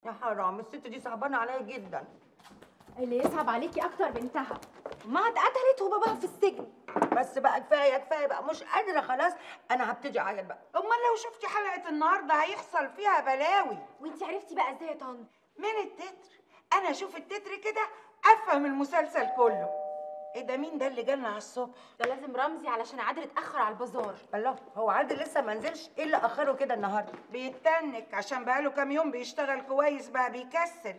يا حرام الست دي صعبانه عليا جدا اللي يصعب عليكي اكتر بنتها ما اتقتلت وباباها في السجن بس بقى كفايه كفايه بقى مش قادره خلاص انا هبتدي اعيط بقى امال لو شفتي حلقه النهارده هيحصل فيها بلاوي وانت عرفتي بقى ازاي يا طنط من التتر انا اشوف التتر كده افهم المسلسل كله ايه ده مين ده اللي جالنا على الصبح ده لازم رمزي علشان عادل اتاخر على البازار الله هو عادل لسه ما نزلش ايه اللي اخره كده النهارده بيتنك عشان بقاله كام يوم بيشتغل كويس بقى بيكسل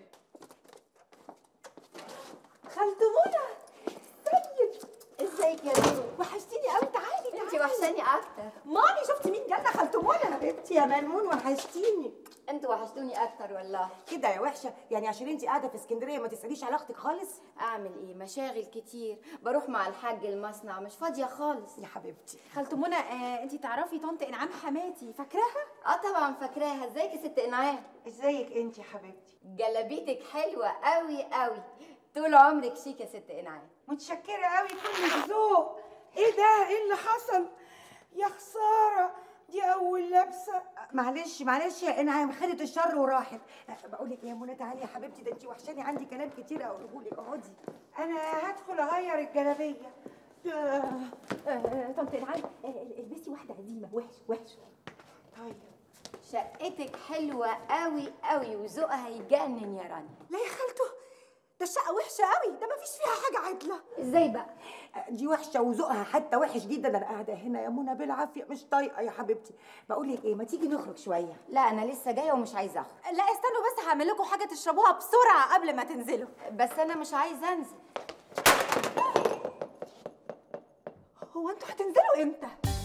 خالته منى سيد ازيك يا نور وحشتيني قوي تعالي انت وحشاني اكتر مامي شفتي مين جالنا خالته منى حبيبتي يا ملمون وحشتيني انتوا وحشتوني اكتر والله كده يا وحشه يعني عشان انت قاعده في اسكندريه ما تساليش على اختك خالص اعمل ايه مشاغل كتير بروح مع الحاج المصنع مش فاضيه خالص يا حبيبتي خالته منى آه انت تعرفي طنط انعام حماتي فاكراها اه طبعا فاكراها ازيك يا ست انعام ازيك انت يا حبيبتي جلابيتك حلوه قوي قوي طول عمرك شيك يا ست انعام متشكره قوي كل ذوق ايه ده ايه اللي حصل يا خساره دي اول لبسه معلش معلش يا انعام خدت الشر وراحت بقول لك يا منى تعالي يا حبيبتي ده انت وحشاني عندي كلام كتير اقوله لك اقعدي انا هدخل اغير الجلابيه آه طنط انعام آه البسي واحده قديمه وحش وحش طيب شقتك حلوه قوي قوي وذوقها يجنن يا رنا لا يا خالته ده الشقه وحشه قوي ده مفيش فيها حاجه عدله ازاي بقى دي وحشه وذوقها حتى وحش جدا انا قاعده هنا يا منى بالعافيه مش طايقه يا حبيبتي بقول لك ايه ما تيجي نخرج شويه لا انا لسه جايه ومش عايزه اخرج لا استنوا بس هعمل لكم حاجه تشربوها بسرعه قبل ما تنزلوا بس انا مش عايزه انزل هو انتوا هتنزلوا امتى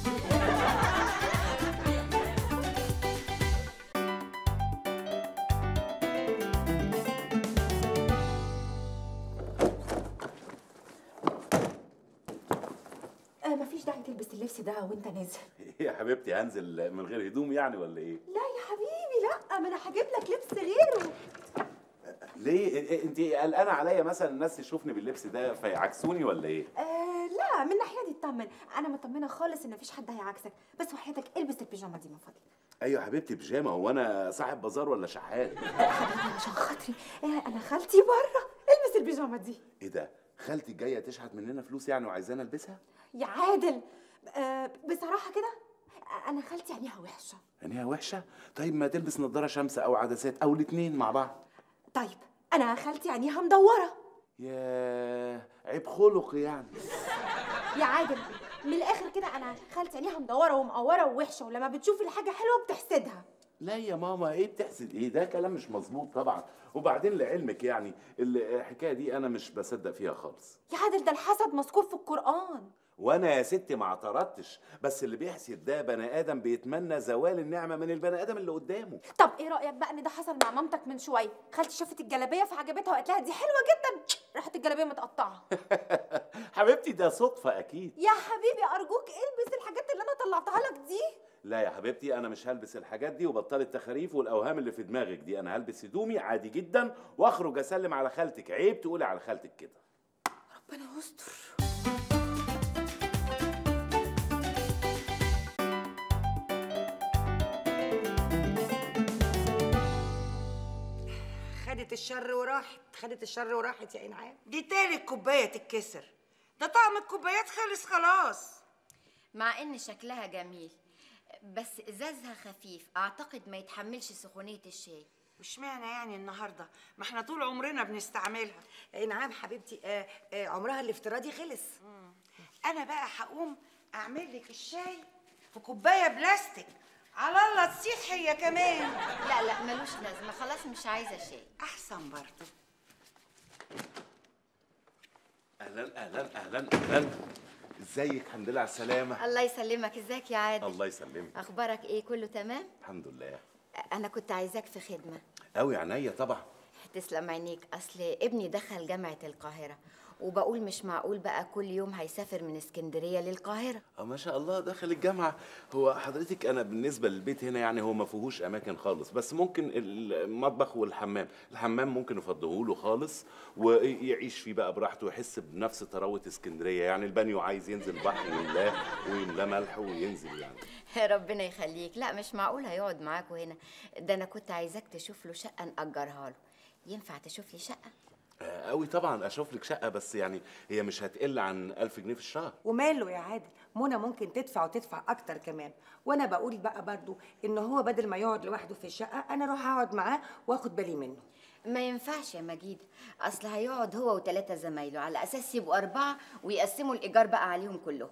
آه مفيش داعي تلبس اللبس ده وانت نازل يا حبيبتي هنزل من غير هدوم يعني ولا ايه؟ لا يا حبيبي لا ما انا هجيب لك لبس غيره ليه انت قلقانه عليا مثلا الناس تشوفني باللبس ده فيعكسوني ولا ايه؟ آه لا من ناحيه دي اطمن انا مطمنه خالص ان مفيش حد هيعكسك بس وحياتك البس البيجامه دي من فضلك ايوه يا حبيبتي بيجامه هو انا صاحب بازار ولا شحات؟ حبيبي عشان خاطري آه انا خالتي بره البس البيجامه دي ايه ده؟ خالتي جايه تشحت مننا فلوس يعني وعايزانا البسها؟ يا عادل آه بصراحه كده آه، انا خالتي عينيها وحشه عينيها وحشه؟ طيب ما تلبس نظاره شمس او عدسات او الاتنين مع بعض طيب انا خالتي عينيها مدوره يا عيب خلق يعني يا عادل من الاخر كده انا خالتي عينيها مدوره ومقوره ووحشه ولما بتشوف الحاجه حلوه بتحسدها لا يا ماما ايه بتحسد ايه ده كلام مش مظبوط طبعا وبعدين لعلمك يعني الحكايه دي انا مش بصدق فيها خالص يا عادل ده الحسد مذكور في القران وانا يا ستي ما اعترضتش بس اللي بيحسد ده بني ادم بيتمنى زوال النعمه من البني ادم اللي قدامه طب ايه رايك بقى ان ده حصل مع مامتك من شويه خالتي شافت الجلابيه فعجبتها وقالت لها دي حلوه جدا راحت الجلابيه متقطعه حبيبتي ده صدفه اكيد يا حبيبي ارجوك البس الحاجات اللي انا طلعتها لك دي لا يا حبيبتي انا مش هلبس الحاجات دي وبطل التخاريف والاوهام اللي في دماغك دي انا هلبس هدومي عادي جدا واخرج اسلم على خالتك عيب تقولي على خالتك كده ربنا يستر خدت الشر وراحت خدت الشر وراحت يا انعام دي تالت كوبايه تتكسر ده طقم الكوبايات خلص خلاص مع ان شكلها جميل بس ازازها خفيف اعتقد ما يتحملش سخونيه الشاي مش معنى يعني النهارده ما احنا طول عمرنا بنستعملها انعام حبيبتي آه آه عمرها الافتراضي خلص انا بقى هقوم اعمل لك الشاي في كوبايه بلاستيك على الله تصيح هي كمان لا لا ملوش لازمه خلاص مش عايزه شاي احسن برضه اهلا اهلا اهلا اهلا ازيك الحمد لله على السلامه الله يسلمك ازيك يا عادل الله يسلمك اخبارك ايه كله تمام الحمد لله انا كنت عايزاك في خدمه قوي عينيا طبعا تسلم عينيك اصل ابني دخل جامعه القاهره وبقول مش معقول بقى كل يوم هيسافر من اسكندريه للقاهره اه ما شاء الله دخل الجامعه هو حضرتك انا بالنسبه للبيت هنا يعني هو ما فيهوش اماكن خالص بس ممكن المطبخ والحمام الحمام ممكن نفضيه له خالص ويعيش فيه بقى براحته ويحس بنفس طراوه اسكندريه يعني البانيو عايز ينزل بحر ويملاه ويملاه ملح وينزل يعني ربنا يخليك لا مش معقول هيقعد معاكوا هنا ده انا كنت عايزاك تشوف له شقه نأجرها له ينفع تشوف لي شقه آه، قوي طبعا اشوف لك شقه بس يعني هي مش هتقل عن 1000 جنيه في الشهر وماله يا عادل منى ممكن تدفع وتدفع اكتر كمان وانا بقول بقى برضو ان هو بدل ما يقعد لوحده في الشقه انا اروح اقعد معاه واخد بالي منه ما ينفعش يا مجيد اصل هيقعد هو وثلاثه زمايله على اساس يبقوا اربعه ويقسموا الايجار بقى عليهم كلهم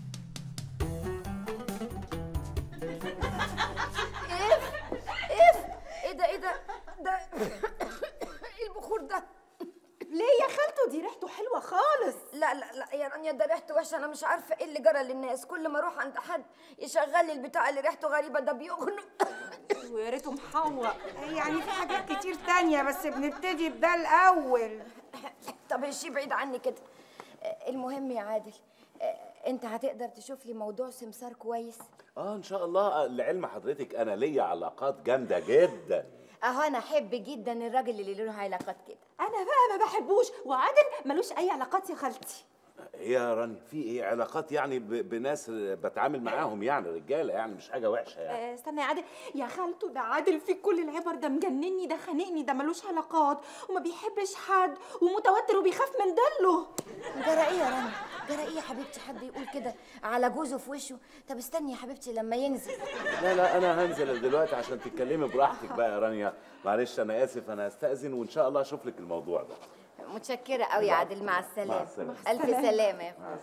ايه ده ايه ده ده ايه البخور ده ليه يا خالته دي ريحته حلوه خالص لا لا لا يا رانيا ده ريحته وحشه انا مش عارفه ايه اللي جرى للناس كل ما اروح عند حد يشغل لي البتاع اللي ريحته غريبه ده بيغنق ويا ريته محوق يعني في حاجات كتير تانية بس بنبتدي بده الأول طب امشي بعيد عني كده المهم يا عادل انت هتقدر تشوف لي موضوع سمسار كويس اه ان شاء الله آه، لعلم حضرتك انا ليا علاقات جامده جدا اهو انا احب جدا الراجل اللي له علاقات كده انا بقى ما بحبوش وعادل ملوش اي علاقات يا خالتي ايه يا رانيا في ايه علاقات يعني ب- بناس بتعامل معاهم يعني رجاله يعني مش حاجه وحشه يعني آه، استنى يا عادل يا خالته ده عادل فيه كل العبر ده مجنني ده خانقني ده ملوش علاقات وما بيحبش حد ومتوتر وبيخاف من دله جرى ايه يا رنا جرى ايه يا حبيبتي حد يقول كده على جوزه في وشه طب استني يا حبيبتي لما ينزل لا لا انا هنزل دلوقتي عشان تتكلمي براحتك بقى يا رانيا معلش انا اسف انا هستأذن وان شاء الله اشوف لك الموضوع ده متشكره قوي يا عادل مع السلامه مع السلامة. الف سلامه يا اخويا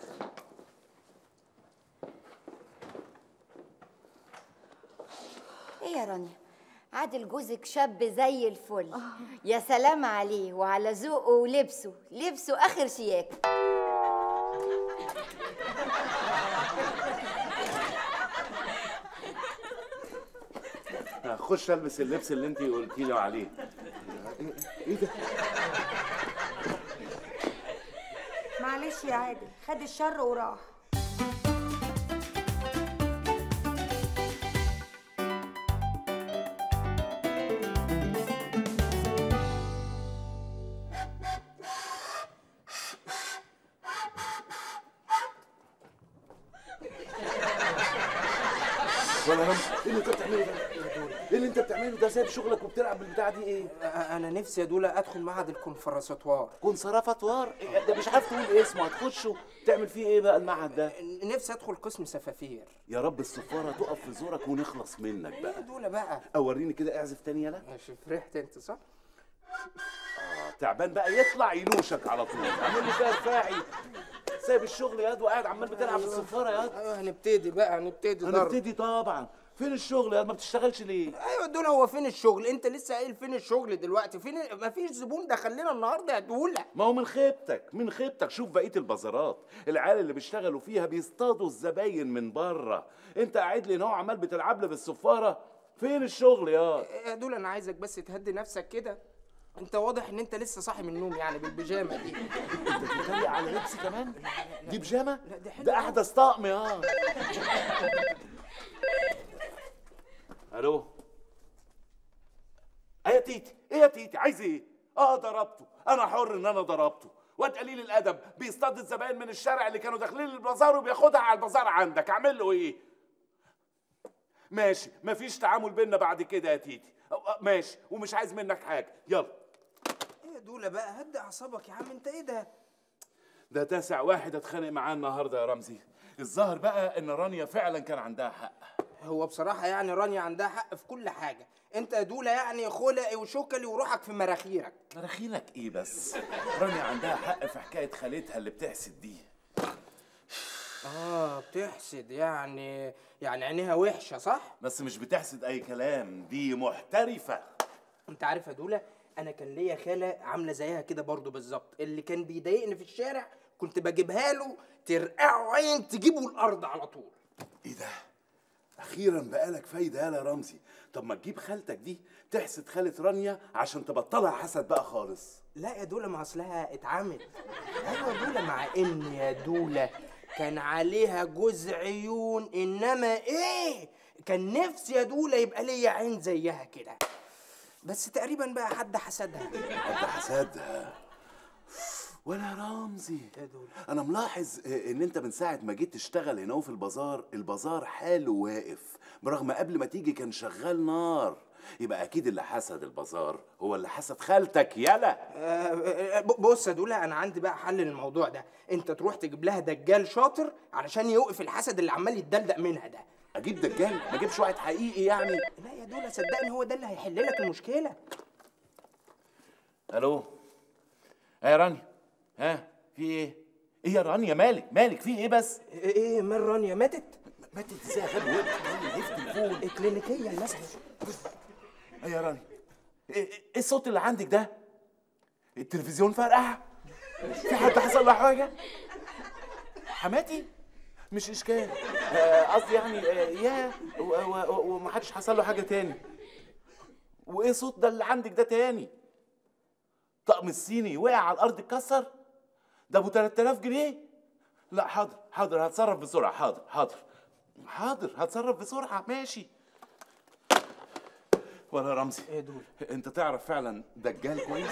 ايه يا رانيا عادل جوزك شاب زي الفل يا سلام عليه وعلى ذوقه ولبسه لبسه اخر شياكه هخش البس اللبس اللي انت قلتي لي عليه ايه إيه ده معلش يا عادل خد الشر وراح ولا هم ايه اللي انت بتعمله ده ايه اللي انت بتعمله ده سايب شغلك وبتلعب بالبتاع دي ايه انا نفسي يا دولا ادخل معهد الكونفرساتوار كونسرافة طوار إيه ده مش عارف تقول اسمه هتخشه تعمل فيه ايه بقى المعهد ده نفسي ادخل قسم سفافير يا رب الصفاره تقف في زورك ونخلص منك يا بقى دولا بقى اوريني كده اعزف تاني يلا ماشي فرحت انت صح آه، تعبان بقى يطلع يلوشك على طول عامل لي فيها رفاعي سايب الشغل ياد وقاعد عمال بتلعب بالصفاره ياد ايوه هنبتدي بقى هنبتدي ضرب هنبتدي طبعا فين الشغل ياد ما بتشتغلش ليه ايوه دول هو فين الشغل انت لسه قايل فين الشغل دلوقتي فين ما فيش زبون دخل لنا النهارده يا دولا ما هو من خيبتك من خيبتك شوف بقيه البازارات العيال اللي بيشتغلوا فيها بيصطادوا الزباين من بره انت قاعد لي هنا وعمال بتلعب لي بالصفاره فين الشغل يا يا دولا انا عايزك بس تهدي نفسك كده انت واضح ان انت لسه صاحي من النوم يعني بالبيجامه دي انت بتتريق على لبسي كمان دي بيجامه لا، دي حلوة ده احدث طقم يا الو ايه يا تيتي ايه يا تيتي عايز ايه اه ضربته انا حر ان انا ضربته واد قليل الادب بيصطاد الزباين من الشارع اللي كانوا داخلين البازار وبياخدها على البازار عندك اعمل له ايه ماشي مفيش تعامل بينا بعد كده يا تيتي أه، أه، ماشي ومش عايز منك حاجه يلا ايه يا دولا بقى هدي اعصابك يا عم انت ايه ده ده تاسع واحد اتخانق معاه النهارده يا رمزي الظاهر بقى ان رانيا فعلا كان عندها حق هو بصراحة يعني رانيا عندها حق في كل حاجة، أنت يا دولا يعني خلقي وشكلي وروحك في مراخيرك. مراخينك ايه بس رانيا عندها حق في حكايه خالتها اللي بتحسد دي آه بتحسد يعني يعني عينيها وحشة صح؟ بس مش بتحسد اي كلام دي محترفه أنت عارف يا دولا أنا كان ليا خالة عاملة زيها كده برضو بالظبط، اللي كان بيضايقني في الشارع كنت بجيبها له ترقعه عين تجيبه الأرض على طول. ايه ده اخيرا بقالك فايده يالا يا رمزي طب ما تجيب خالتك دي تحسد خاله رانيا عشان تبطلها حسد بقى خالص لا يا دوله ما اصلها اتعمل ايوه يا دوله مع ان يا دوله كان عليها جوز عيون انما ايه كان نفسي يا دوله يبقى ليا عين زيها كده بس تقريبا بقى حد حسدها حد حسدها ولا يا رمزي يا دولة. انا ملاحظ ان انت من ساعه ما جيت تشتغل هنا في البازار البازار حاله واقف برغم قبل ما تيجي كان شغال نار يبقى اكيد اللي حسد البازار هو اللي حسد خالتك يلا آه، آه، ب- بص يا دوله انا عندي بقى حل للموضوع ده انت تروح تجيب لها دجال شاطر علشان يوقف الحسد اللي عمال يتدلدق منها ده اجيب دجال ما اجيبش واحد حقيقي يعني لا يا دوله صدقني هو ده اللي هيحل لك المشكله الو ها يا رانيا ها في ايه ايه يا رانيا مالك مالك في ايه بس ايه إيه، مال رانيا ماتت ماتت ازاي يا غبي وقت ايه في التليفون كلينيكيا مثلا ايه يا رانيا ايه إيه الصوت اللي عندك ده التلفزيون فرقع في حد حصل له حاجه حماتي مش اشكال آه، قصدي يعني آه، يا و- و- و- ومحدش حصل له حاجه تاني وايه صوت ده اللي عندك ده تاني طقم الصيني وقع على الارض اتكسر ده ابو 3000 جنيه لا حاضر حاضر هتصرف بسرعه حاضر حاضر حاضر هتصرف بسرعه ماشي ولا رمزي ايه دول انت تعرف فعلا دجال كويس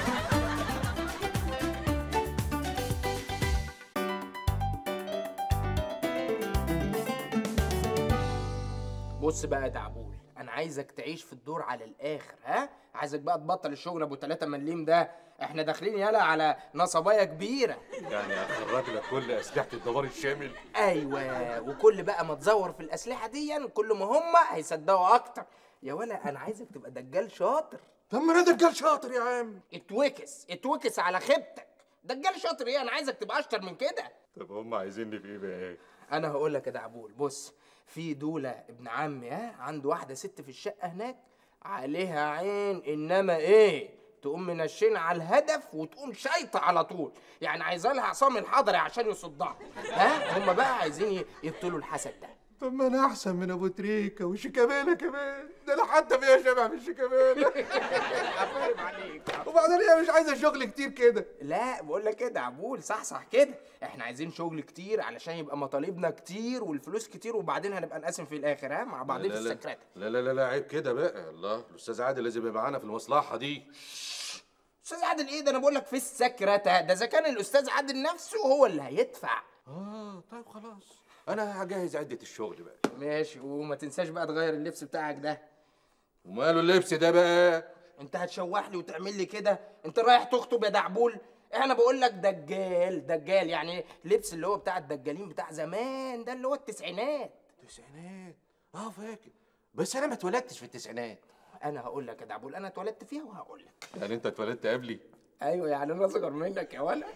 بص بقى يا دعبول انا عايزك تعيش في الدور على الاخر ها عايزك بقى تبطل الشغل ابو 3 مليم ده احنا داخلين يالا على نصبايه كبيره يعني هخرج لك كل اسلحه الدمار الشامل ايوه وكل بقى ما تزور في الاسلحه دي كل ما هم هيصدقوا اكتر يا ولا انا عايزك تبقى دجال شاطر طب ما انا دجال شاطر يا عم اتوكس اتوكس على خيبتك دجال شاطر ايه انا عايزك تبقى اشطر من كده طب هم عايزيني في ايه بقى انا هقول لك يا دعبول بص في دولة ابن عمي ها عنده واحدة ست في الشقة هناك عليها عين انما ايه تقوم منشين على الهدف وتقوم شايطة على طول يعني عايزة لها عصام الحضري عشان يصدها ها هم بقى عايزين ي- يبطلوا الحسد ده طب ما انا احسن من ابو تريكه وشيكابالا كمان ده انا حتى فيها شبع من شيكابالا عفارم عليك وبعدين هي مش عايزه شغل كتير كده لا بقول لك كده عبول صح صح كده احنا عايزين شغل كتير علشان يبقى مطالبنا كتير والفلوس كتير وبعدين هنبقى نقسم في الاخر ها مع بعضين في لا لا السكرات لا لا لا لا عيب كده بقى الله الاستاذ عادل لازم يبقى معانا في المصلحه دي استاذ عادل ايه ده انا بقول لك في السكرتة ده اذا كان الاستاذ عادل نفسه هو اللي هيدفع اه طيب خلاص انا هجهز عده الشغل بقى ماشي وما تنساش بقى تغير اللبس بتاعك ده وماله اللبس ده بقى انت هتشوح لي وتعمل لي كده انت رايح تخطب يا دعبول انا بقول لك دجال دجال يعني لبس اللي هو بتاع الدجالين بتاع زمان ده اللي هو التسعينات تسعينات اه فاكر بس انا ما اتولدتش في التسعينات انا هقول لك يا دعبول انا اتولدت فيها وهقول لك يعني انت اتولدت قبلي ايوه يعني انا اصغر منك يا ولد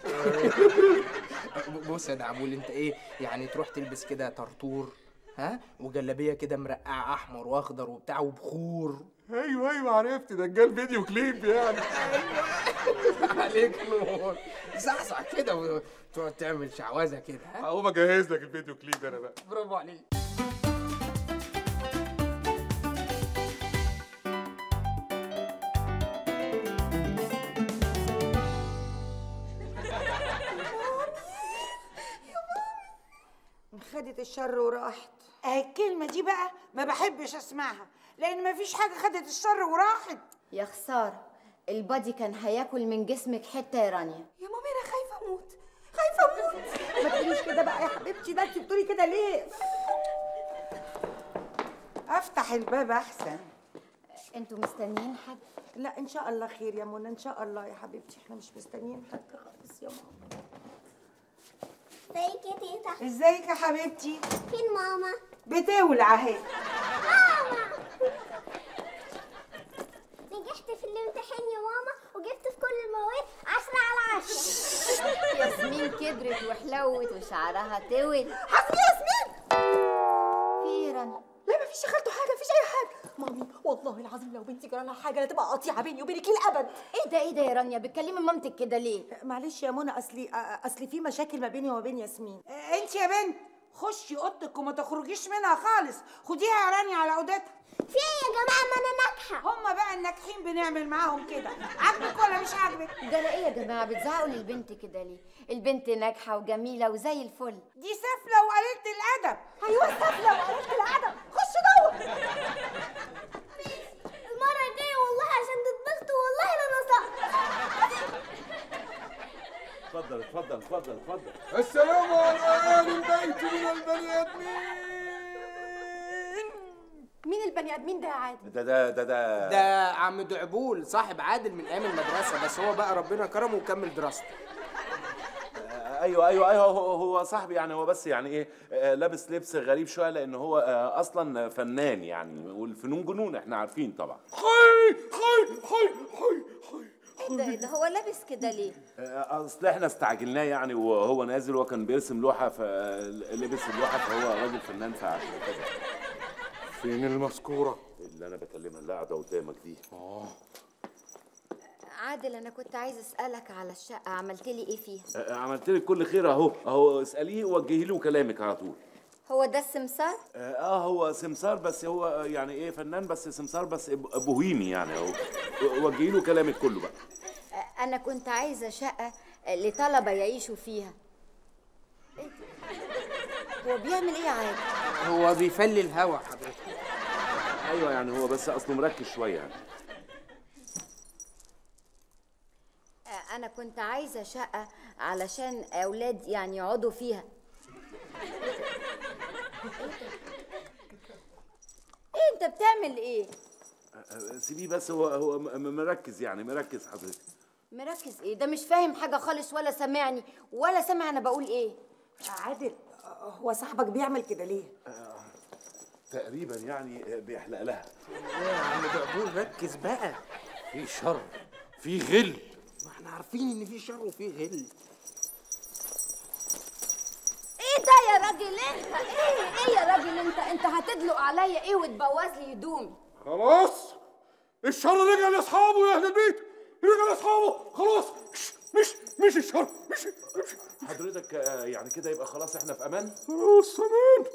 بص يا دعبول انت ايه يعني تروح تلبس كده طرطور ها وجلابيه كده مرقعه احمر واخضر وبتاع وبخور ايوه ايوه عرفت دجال فيديو كليب يعني عليك نور صحصح كده وتقعد تعمل شعوذه كده ها هقوم اجهز لك الفيديو كليب انا بقى برافو عليك خدت الشر وراحت آه، الكلمة دي بقى ما بحبش اسمعها لأن ما فيش حاجة خدت الشر وراحت يا خسارة البادي كان هياكل من جسمك حتة يا رانيا يا مامي انا خايفه اموت خايفه اموت ما تقوليش كده بقى يا حبيبتي ده انت بتقولي كده ليه افتح الباب احسن انتوا مستنيين حد لا ان شاء الله خير يا منى ان شاء الله يا حبيبتي احنا مش مستنيين حد خالص يا ماما ازيك يا تيتا ازيك يا حبيبتي فين ماما بتولع اهي نجحت في الامتحان يا ماما وجبت في كل المواد عشرة على عشرة ياسمين كبرت وحلوت وشعرها طول حسبي ياسمين في إيه يا رانيا لا مفيش يا خالته حاجه مفيش اي حاجه مامي والله العظيم لو بنتي جرى لها حاجه لا تبقى قطيعه بيني وبينك للابد ايه ده ايه ده يا رانيا بتكلمي مامتك كده ليه معلش يا منى اصلي اصلي في مشاكل ما بيني وما بين ياسمين آه، انت يا بنت خشي اوضتك وما تخرجيش منها خالص خديها يا رانيا على اوضتها في ايه يا جماعه ما انا ناجحه هما بقى الناجحين بنعمل معاهم كده عاجبك ولا مش عاجبك ده ايه يا جماعه بتزعقوا للبنت كده ليه البنت ناجحه وجميله وزي الفل دي سفله وقليله الادب ايوه سفله وقلت العدم خش جوه المره الجايه والله عشان تتبسطوا والله لا نصح اتفضل اتفضل اتفضل اتفضل السلام على اهل البيت من البني ادمين مين البني ادمين ده يا عادل ده ده ده ده ده عم دعبول صاحب عادل من ايام المدرسه بس هو بقى ربنا كرمه وكمل دراسته ايوه ايوه ايوه هو, هو صاحبي يعني هو بس يعني ايه آه، لابس لبس غريب شويه لان هو آه، اصلا فنان يعني والفنون جنون احنا عارفين طبعا حي حي حي حي حي ايه ده إيه ده هو لابس كده ليه آه، اصل احنا استعجلناه يعني وهو نازل وهو كان بيرسم لوحه فلبس اللوحه فهو راجل فنان فعشان كده فين المذكوره اللي انا بكلمها اللي قاعده قدامك دي عادل انا كنت عايز اسالك على الشقه عملت لي ايه فيها آه، عملت لك كل خير اهو اهو اساليه ووجهي له كلامك على طول هو ده السمسار اه آه، هو سمسار بس هو آه، يعني ايه فنان بس سمسار بس ب- بوهيمي يعني اهو وجهي له كلامك كله بقى آه، انا كنت عايزه شقه آه، لطلبه يعيشوا فيها إيه ده؟ هو بيعمل ايه يا عادل هو بيفلي الهوا حضرتك ايوه يعني هو بس اصله مركز شويه يعني آه، انا كنت عايزه شقه علشان اولاد يعني يقعدوا فيها ايه انت بتعمل ايه آه، سيبيه بس هو هو م- م- مركز يعني مركز حضرتك مركز ايه ده مش فاهم حاجه خالص ولا سامعني ولا سامع انا بقول ايه عادل هو صاحبك بيعمل كده ليه تقريبا يعني آه، بيحلق لها يا عم دعبول ركز بقى في شر في غل ما احنا عارفين ان في شر وفي غل ايه ده يا راجل انت ايه ايه يا راجل انت انت هتدلق عليا ايه وتبوظ لي هدومي خلاص الشر رجع لاصحابه يا اهل البيت رجع لاصحابه خلاص مش مش مش الشر مش مش حضرتك آه، يعني كده يبقى خلاص احنا في امان خلاص امان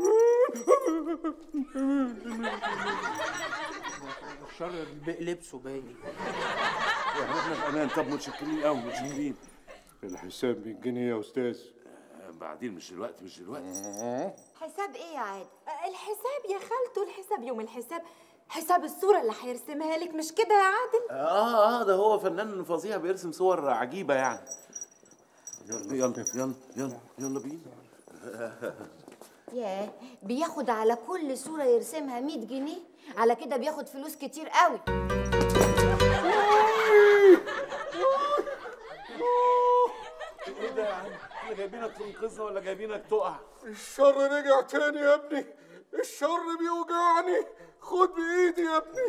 امان الشر بق- لبسه باين يعني احنا في امان طب متشكرين قوي متشكرين الحساب 100 جنيه يا استاذ آه، بعدين مش دلوقتي مش دلوقتي حساب ايه يا عادل الحساب يا خالته الحساب يوم الحساب حساب الصورة اللي هيرسمها لك مش كده يا عادل اه اه ده هو فنان فظيع بيرسم صور عجيبه يعني يلا يلا يلا يلا يلا بينا ياه بياخد على كل صورة يرسمها 100 جنيه على كده بياخد فلوس كتير قوي ايه ده يا عم احنا جايبينك تنقذنا ولا جايبينك تقع الشر رجع تاني يا ابني الشر بيوجعني خد بايدي يا ابني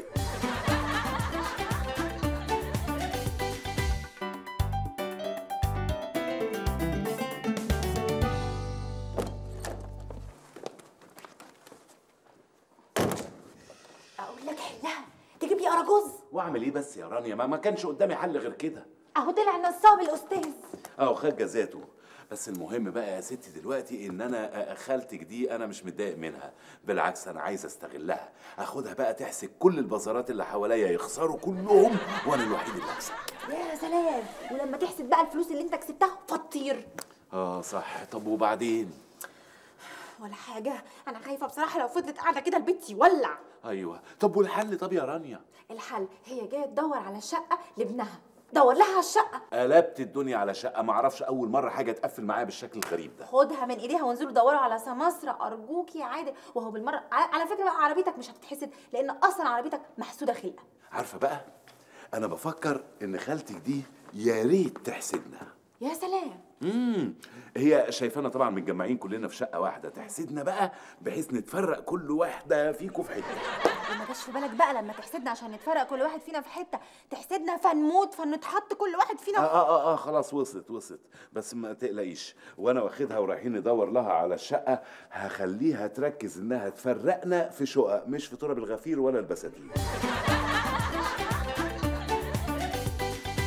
اقول لك حلها تجيب لي اراجوز واعمل ايه بس يا رانيا ما, ما كانش قدامي حل غير كده اهو طلع نصاب الاستاذ اه خد جزاته بس المهم بقى يا ستي دلوقتي ان انا آه، خالتك دي انا مش متضايق منها بالعكس انا عايز استغلها اخدها بقى تحسك كل البازارات اللي حواليا يخسروا كلهم وانا الوحيد اللي اكسب يا سلام ولما تحسب بقى الفلوس اللي انت كسبتها فطير اه صح طب وبعدين ولا حاجة أنا خايفة بصراحة لو فضلت قاعدة كده البيت يولع ايوه طب والحل طب يا رانيا الحل هي جاية تدور على شقة لابنها دور لها على الشقة قلبت الدنيا على شقه ما اعرفش اول مره حاجه تقفل معايا بالشكل الغريب ده خدها من ايديها وانزلوا دوروا على سماسرة أرجوك يا عادل وهو بالمرة على على فكرة بقى عربيتك مش هتتحسد لأن أصلا عربيتك محسودة خلقة عارفه بقى انا بفكر ان خالتك دي يا ريت تحسدنا يا سلام امم هي شايفانا طبعا متجمعين كلنا في شقه واحده تحسدنا بقى بحيث نتفرق كل واحده فيكم في حته وما جاش في بالك بقى لما تحسدنا عشان نتفرق كل واحد فينا في حتة تحسدنا فنموت فنتحط كل واحد آه, فينا اه اه اه خلاص وصلت وصلت بس ما تقلقيش وانا واخدها ورايحين ندور لها على الشقه هخليها تركز انها تفرقنا في شقق مش في تراب الغفير ولا البساتين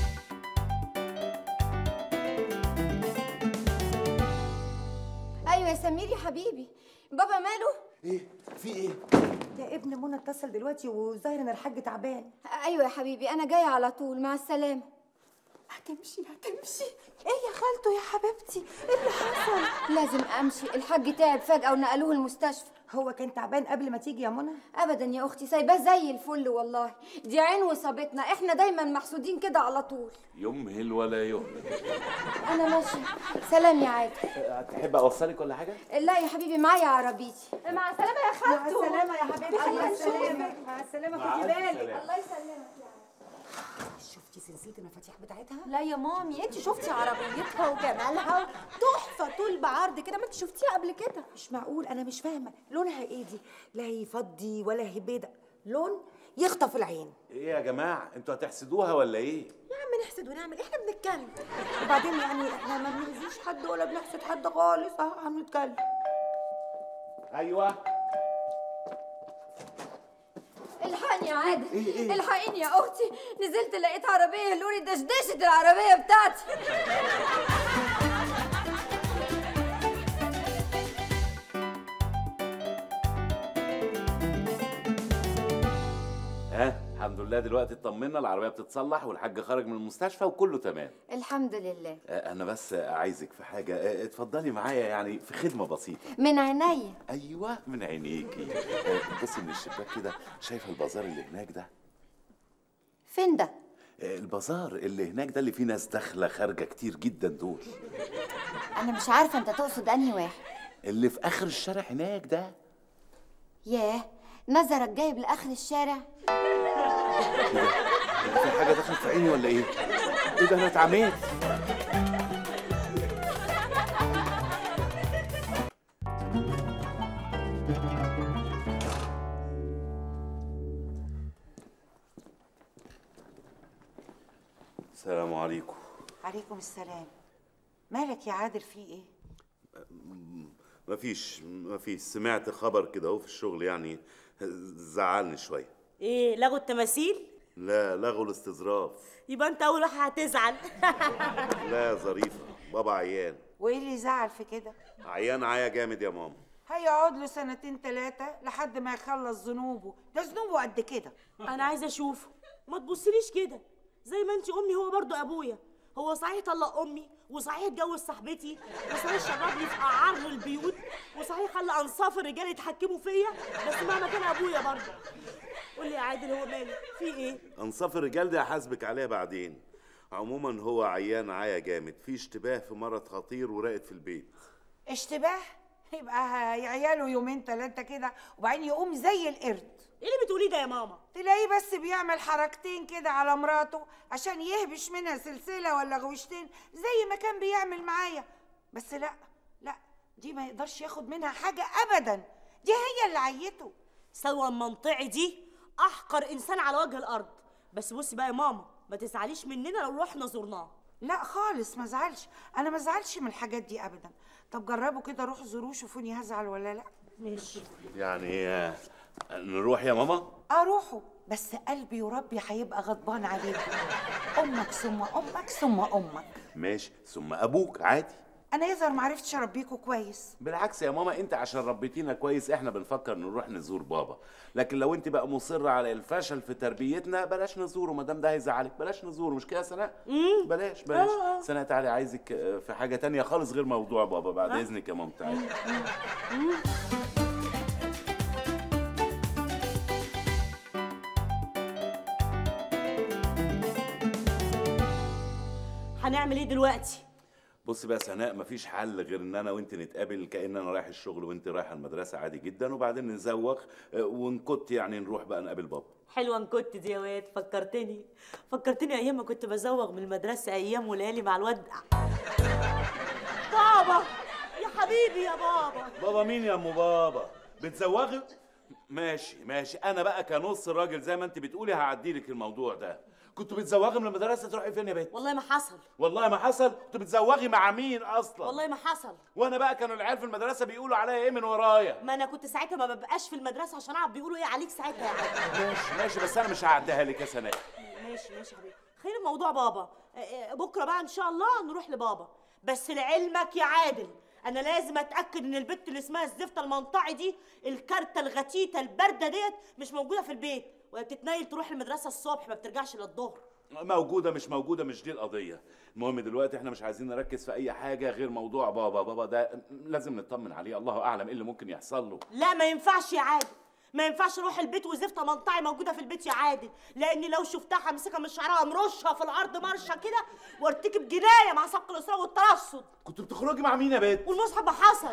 ايوه يا سمير يا حبيبي بابا ماله ايه في ايه يا ابن منى اتصل دلوقتي وظاهر ان الحاج تعبان ايوه يا حبيبي انا جايه على طول مع السلامه هتمشي هتمشي ايه يا خالته يا حبيبتي ايه اللي حصل لازم امشي الحاج تعب فجاه ونقلوه المستشفى هو كان تعبان قبل ما تيجي يا منى ابدا يا اختي سايباه زي الفل والله دي عين وصابتنا احنا دايما محسودين كده على طول يمهل ولا يهمل انا ماشيه سلام يا عادل تحب اوصلك ولا حاجه لا يا حبيبي معايا عربيتي مع السلامه يا خالته السلامه يا حبيبتي الله مع يسلمك. السلامه مع السلامه مع خدي ألف بالك سلامة. الله يسلمك شفتي سلسله المفاتيح بتاعتها لا يا مامي انت شفتي عربيتها وجمالها تحفه طول بعرض كده ما انت شفتيها قبل كده مش معقول انا مش فاهمه لونها ايه دي لا هي فضي ولا هي بيضه لون يخطف العين ايه يا جماعه انتوا هتحسدوها ولا ايه يا عم نحسد ونعمل احنا بنتكلم وبعدين يعني احنا ما بنأذيش حد ولا بنحسد حد خالص اهو هنتكلم ايوه الحقني يا عادل الحقيني يا اختي نزلت لقيت عربيه لوري دشدشت العربيه بتاعتي ها الحمد لله دلوقتي اطمنا العربيه بتتصلح والحاج خرج من المستشفى وكله تمام الحمد لله آه، انا بس عايزك في حاجه آه، اتفضلي معايا يعني في خدمه بسيطه من عينيا ايوه من عينيكي آه، بصي من الشباك كده شايفه البازار اللي هناك ده فين ده آه، البازار اللي هناك ده اللي فيه ناس داخله خارجه كتير جدا دول انا مش عارفه انت تقصد انهي واحد اللي في اخر الشارع هناك ده ياه نظرك جايب لاخر الشارع في حاجه دخلت في عيني ولا ايه ايه ده انا اتعميت السلام عليكم عليكم السلام مالك يا عادل في ايه مفيش مفيش سمعت خبر كده اهو في الشغل يعني زعلني شويه ايه لغوا التماثيل لا لغوا الاستظراف يبقى انت اول واحد هتزعل لا يا ظريفه بابا عيان وايه اللي زعل في كده عيان عيا جامد يا ماما هيقعد له سنتين ثلاثة لحد ما يخلص ذنوبه ده ذنوبه قد كده انا عايزه اشوفه ما تبصليش كده زي ما انت امي هو برضو ابويا هو صحيح طلق امي وصحيح اتجوز صاحبتي وصحيح شربني في قعار البيوت وصحيح خلى انصاف الرجال يتحكموا فيا بس مهما كان ابويا برضو قول لي يا عادل هو ماله في ايه انصاف الرجال دي هحاسبك عليها بعدين عموما هو عيان عيا جامد في اشتباه في مرض خطير وراقد في البيت اشتباه يبقى عياله يومين ثلاثة كده وبعدين يقوم زي القرد ايه اللي بتقوليه ده يا ماما تلاقيه بس بيعمل حركتين كده على مراته عشان يهبش منها سلسلة ولا غوشتين زي ما كان بيعمل معايا بس لا لا دي ما يقدرش ياخد منها حاجة أبدا دي هي اللي عيته سوى المنطقي دي احقر انسان على وجه الارض بس بصي بقى يا ماما ما تزعليش مننا لو رحنا زرناه لا خالص ما زعلش انا ما زعلش من الحاجات دي ابدا طب جربوا كده روحوا زوروه شوفوني هزعل ولا لا ماشي يعني آه، نروح يا ماما اروحوا بس قلبي وربي هيبقى غضبان عليكم امك ثم امك ثم امك ماشي ثم ابوك عادي انا يظهر ما عرفتش اربيكوا كويس بالعكس يا ماما انت عشان ربيتينا كويس احنا بنفكر نروح نزور بابا لكن لو انت بقى مصرة على الفشل في تربيتنا بلاش نزوره ما دام ده هيزعلك بلاش نزوره مش كده يا سناء بلاش بلاش سناء تعالي عايزك آه، في حاجه تانية خالص غير موضوع بابا بعد اذنك يا ماما تعالي هنعمل ايه دلوقتي بص بقى يا سناء مفيش حل غير ان انا وانت نتقابل كان انا رايح الشغل وانت رايحه المدرسه عادي جدا وبعدين نزوغ آه، ونكت يعني نروح بقى نقابل بابا حلوه انكت دي يا واد فكرتني فكرتني ايام ما كنت بزوغ من المدرسه ايام وليالي مع الواد بابا يا حبيبي يا بابا بابا مين يا ام بابا بتزوغي ماشي ماشي انا بقى كنص راجل زي ما انت بتقولي هعدي لك الموضوع ده كنت بتزوغي من المدرسه تروحي فين يا بنت والله ما حصل والله ما حصل كنت بتزوغي مع مين اصلا والله ما حصل وانا بقى كانوا العيال في المدرسه بيقولوا عليا ايه من ورايا ما انا كنت ساعتها ما ببقاش في المدرسه عشان اعرف بيقولوا ايه عليك ساعتها يا عادل ماشي ماشي بس انا مش هعديها لك يا سناء ماشي ماشي يا حبيبي خير الموضوع بابا آه، آه، بكره بقى ان شاء الله نروح لبابا بس لعلمك يا عادل انا لازم اتاكد ان البت اللي اسمها الزفته المنطعي دي الكارته الغتيته البارده ديت مش موجوده في البيت وهي بتتنيل تروح المدرسه الصبح ما بترجعش للظهر موجودة مش موجودة مش دي القضية المهم دلوقتي احنا مش عايزين نركز في أي حاجة غير موضوع بابا بابا ده لازم نطمن عليه الله أعلم إيه اللي ممكن يحصل له لا ما ينفعش يا عادل ما ينفعش اروح البيت وزفته منطعي موجوده في البيت يا عادل لاني لو شفتها همسكها من شعرها امرشها في الارض مرشه كده وارتكب جنايه مع سبق الاصرار والترصد كنت بتخرجي مع مين يا بنت؟ والمصحف حصل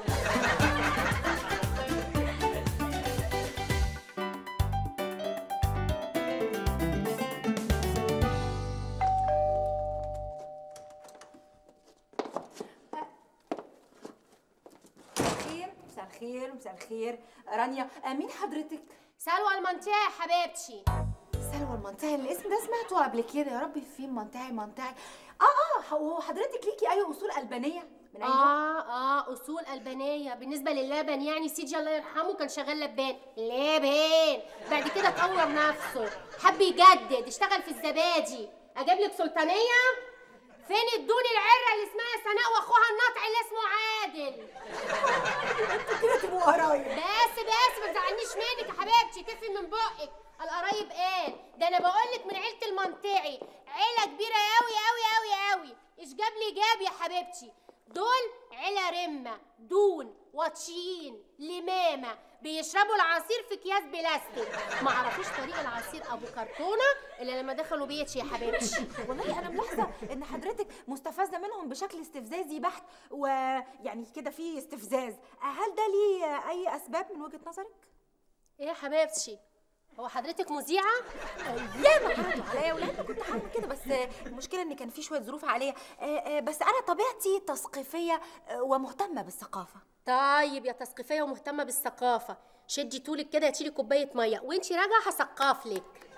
خير مساء الخير مساء الخير رانيا آه، مين حضرتك سلوى المنطقة يا حبيبتي سلوى المنطقي الاسم ده سمعته قبل كده يا ربي فين منطقي منطقي اه اه هو حضرتك ليكي اي اصول البانيه من اي نوع؟ اه اه اصول البانيه بالنسبه للبن يعني سيدي الله يرحمه كان شغال لبان لبان بعد كده طور نفسه حب يجدد اشتغل في الزبادي اجيب لك سلطانيه فين الدون العره اللي اسمها سناء واخوها الناطع اللي اسمه عادل انتوا كده تبقوا قرايب بس بس ما تزعلنيش منك يا حبيبتي تفي من بقك القرايب قال ده انا بقول لك من عيله المنطعي عيله كبيره قوي قوي قوي قوي ايش جاب لي جاب يا حبيبتي دول عيله رمه دون واتشين لمامه بيشربوا العصير في اكياس بلاستيك ما عرفوش طريق العصير ابو كرتونه الا لما دخلوا بيتي يا حبيبتي والله انا ملاحظه ان حضرتك مستفزه منهم بشكل استفزازي بحت ويعني كده في استفزاز هل ده ليه اي اسباب من وجهه نظرك ايه يا حبيبتي هو حضرتك مذيعه ياما عرضوا عليا ولاد كنت هعمل كده بس المشكله ان كان في شويه ظروف عليا آه، آه، بس انا طبيعتي تثقيفيه آه، ومهتمه بالثقافه طيب يا تثقيفيه ومهتمه بالثقافه شدي طولك كده هاتيلي كوبايه ميه وانتي راجعه هثقف لك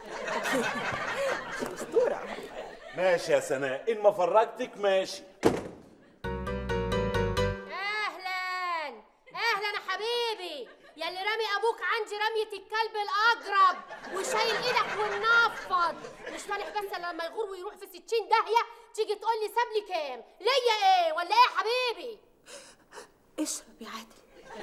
اسطوره ماشي يا سناء إن ما فرجتك ماشي اهلا اهلا يا حبيبي يا اللي رامي ابوك عندي رميه الكلب الاقرب وشايل ايدك والنفض مش فالح بس إلا لما يغور ويروح في ستين داهيه تيجي تقول لي ساب لي كام ليا ايه ولا ايه يا حبيبي اشرب يا عادل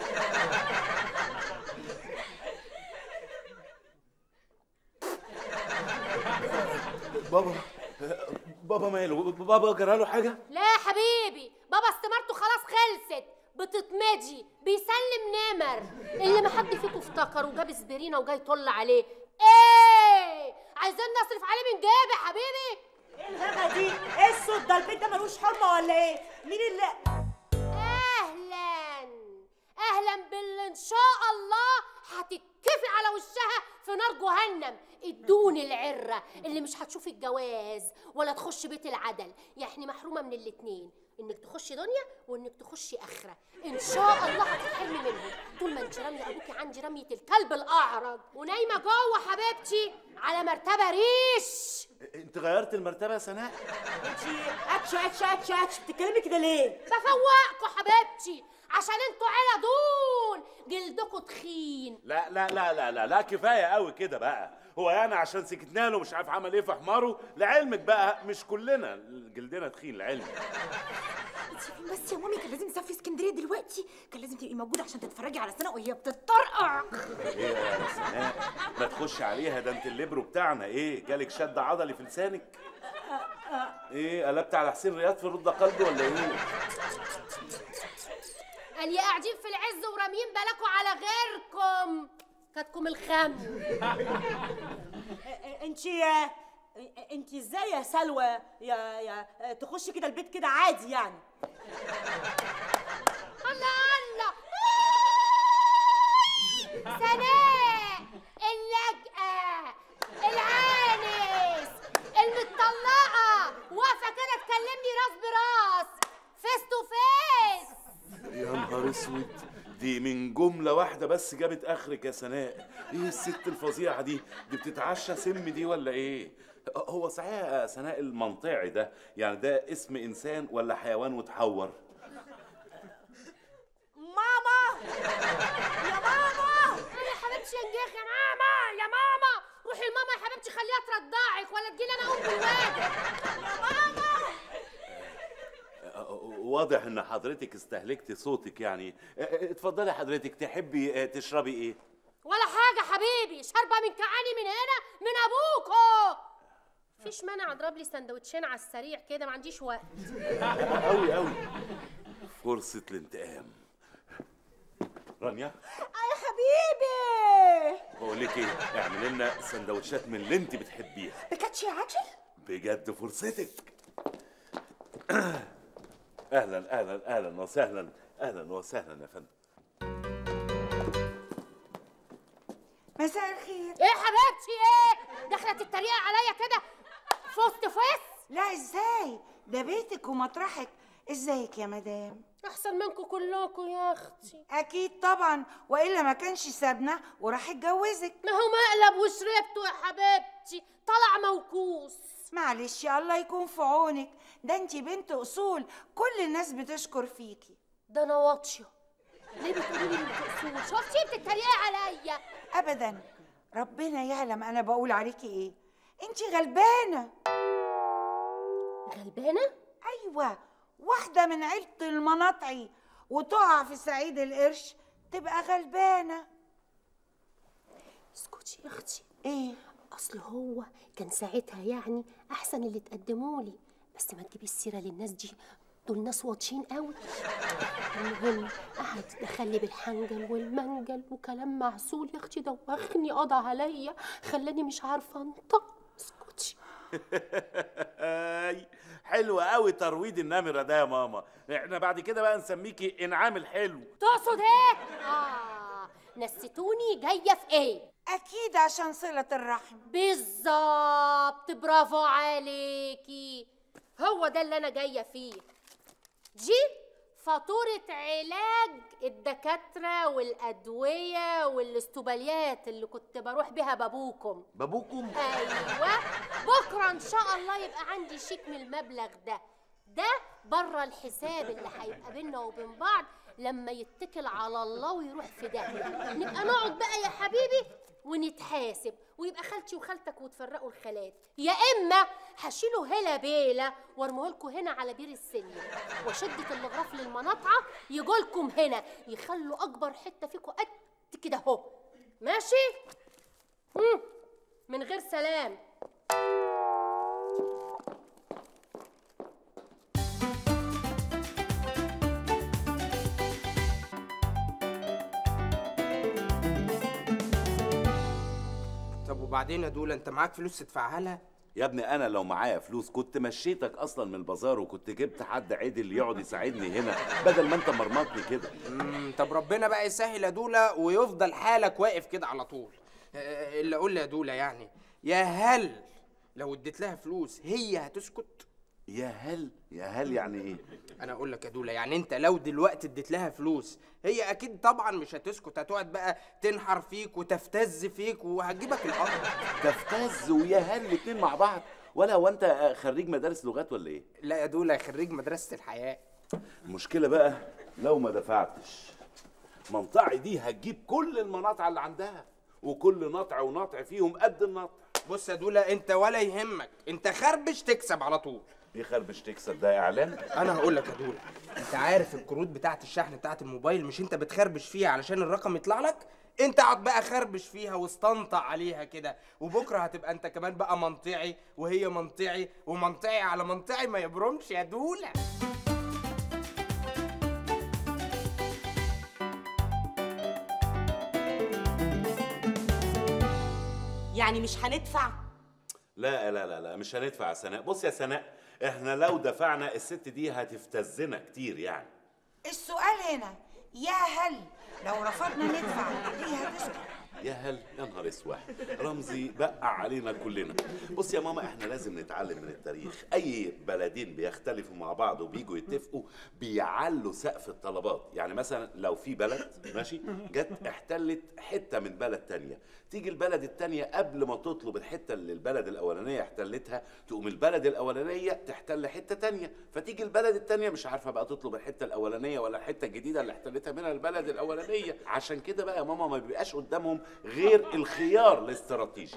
بابا بابا ماله بابا جرى له حاجة؟ لا يا حبيبي بابا استمارته خلاص خلصت بتتمدي بيسلم نمر اللي ما حد فيكم افتكر وجاب اسبرينا وجاي يطل عليه ايه عايزين نصرف عليه من جيبي يا حبيبي ايه الغبا دي ايه الصوت ده البيت ده ملوش حرمه ولا ايه مين اللي اهلا اهلا باللي ان شاء الله هتتكفي على وشها في نار جهنم ادوني العره اللي مش هتشوفي الجواز ولا تخش بيت العدل يعني محرومه من الاتنين انك تخشي دنيا وانك تخشي اخره ان شاء الله هتتحرمي منهم طول ما انت راميه ابوكي عندي رميه الكلب الاعرج ونايمه جوه حبيبتي على مرتبه ريش أنت غيرت المرتبة يا سناء؟ انتي اتش اتش اتش اتش بتتكلمي كده ليه بفوقكوا حبيبتي عشان انتوا عيله دون جلدكوا تخين لا لا لا لا لا لا كفايه قوي كده بقى هو يعني عشان سكتنا له مش عارف عمل ايه في حماره لعلمك بقى مش كلنا جلدنا تخين لعلمك بس يا مامي كان لازم نسافر اسكندريه دلوقتي كان لازم تبقي موجوده عشان تتفرجي على سناء وهي بتطرقع ايه يا سناء ما تخش عليها ده انت الليبرو بتاعنا ايه جالك شد عضلي في لسانك ايه قلبت على حسين رياض في رد قلبي ولا ايه قال يا قاعدين في العز وراميين بالكوا على غيركم كاتكم الخم انتي انتي ازاي يا سلوى يا يا تخشي كده البيت كده عادي يعني الله الله سناء اللجأة العانس المطلقة واقفة كده تكلمني راس براس فيس تو فيس يا نهار اسود دي من جمله واحده بس جابت اخرك يا سناء ايه الست الفظيعه دي دي بتتعشى سم دي ولا ايه هو صحيح يا سناء المنطعي ده يعني ده اسم انسان ولا حيوان وتحور ماما يا ماما يا حبيبتي يا نجيخ يا ماما يا ماما روحي لماما يا حبيبتي خليها ترضعك ولا تجيلي انا اقوم بالواجب و- واضح ان حضرتك استهلكتي صوتك يعني اه، اه، اتفضلي حضرتك تحبي اه، تشربي ايه ولا حاجة حبيبي شاربة من كعاني من هنا من أبوكو مفيش مانع أضرب لي سندوتشين على السريع كده ما عنديش وقت قوي قوي فرصة الانتقام رانيا يا حبيبي بقول لك ايه اعملي لنا سندوتشات من اللي انت بتحبيها بكاتش يا عجل بجد فرصتك اهلا اهلا اهلا وسهلا اهلا وسهلا يا فندم مساء الخير إيه حبيبتي إيه داخلة تتريق عليا كده فوست فيس لا ازاي ده بيتك ومطرحك ازيك يا مدام أحسن منكم كلكم يا أختي اكيد طبعا والا ما كانش سابنا وراح يتجوزك ما هو مقلب وشربته يا حبيبتي طلع موكوس معلش يا الله يكون في عونك ده انت بنت اصول كل الناس بتشكر فيكي ده أنا واطية ليه بتقولي لي بتقصور شفتي بتتريقي عليا ابدا ربنا يعلم انا بقول عليكي ايه انت غلبانه غلبانة ايوه واحده من عيله المناطعي وتقع في سعيد القرش تبقى غلبانه اسكتي يا أختي ايه اصل هو كان ساعتها يعني احسن اللي تقدموا لي بس ما تجيبيش السيره للناس دي دول ناس واطيين قوي المهم قعد دخلي بالحنجل والمنجل وكلام معسول يا اختي دوخني قضى عليا خلاني مش عارفه انطق اسكتي اي حلو قوي ترويض النمره ده يا ماما احنا بعد كده بقى نسميكي انعام الحلو تقصد ايه اه نسيتوني جايه في ايه اكيد عشان صله الرحم بالظبط برافو عليكي هو ده اللي انا جايه فيه دي فاتورة علاج الدكاترة والأدوية والاستوباليات اللي كنت بروح بيها بابوكم بابوكم أيوة بكرة إن شاء الله يبقى عندي شيك من المبلغ ده ده بره الحساب اللي هيبقى بينا وبين بعض لما يتكل على الله ويروح في داهية نبقى نقعد بقى يا حبيبي ونتحاسب ويبقى خالتي وخالتك وتفرقوا الخالات يا اما هشيله هلا بيلا وارميه لكم هنا على بير السلم وشدة الغرف للمناطعة يجولكم هنا يخلوا اكبر حتة فيكم قد كده اهو ماشي مم. من غير سلام طب وبعدين يا دولا انت معاك فلوس تدفعها لها يا ابني انا لو معايا فلوس كنت مشيتك اصلا من البازار وكنت جبت حد عدل يقعد يساعدني هنا بدل ما انت مرمطني كده مم، طب ربنا بقى يسهل يا دولا ويفضل حالك واقف كده على طول آه، اللي اقول لي يا دولا يعني يا هل لو اديت لها فلوس هي هتسكت يا هل يا هل يعني ايه انا اقول لك يا دولا يعني انت لو دلوقتي اديت لها فلوس هي اكيد طبعا مش هتسكت هتقعد بقى تنحر فيك وتفتز فيك وهتجيبك الارض تفتز ويا هل الاتنين مع بعض ولا هو انت خريج مدارس لغات ولا ايه لا يا دولا خريج مدرسه الحياه المشكله بقى لو ما دفعتش منطعي دي هتجيب كل المناطع اللي عندها وكل نطع ونطع فيهم قد النطع بص يا دولا انت ولا يهمك انت خربش تكسب على طول ايه خربش تكسب ده اعلان انا هقول لك يا دولا انت عارف الكروت بتاعه الشحن بتاعه الموبايل مش انت بتخربش فيها علشان الرقم يطلع لك انت اقعد بقى خربش فيها واستنطع عليها كده وبكره هتبقى انت كمان بقى منطعي وهي منطعي ومنطعي على منطعي ما يبرمش يا دولا يعني مش هندفع لا لا لا لا مش هندفع يا سناء بص يا سناء احنا لو دفعنا الست دي هتفتزنا كتير يعني السؤال هنا يا هل لو رفضنا ندفع هي هتسكت يا هل يا نهار اسود رمزي بقع علينا كلنا بص يا ماما احنا لازم نتعلم من التاريخ اي بلدين بيختلفوا مع بعض وبيجوا يتفقوا بيعلوا سقف الطلبات يعني مثلا لو في بلد ماشي جت احتلت حته من بلد تانية تيجي البلد التانية قبل ما تطلب الحته اللي البلد الاولانيه احتلتها تقوم البلد الاولانيه تحتل حته تانية فتيجي البلد التانية مش عارفه بقى تطلب الحته الاولانيه ولا الحته الجديده اللي احتلتها منها البلد الاولانيه عشان كده بقى يا ماما ما بيبقاش قدامهم غير الخيار الاستراتيجي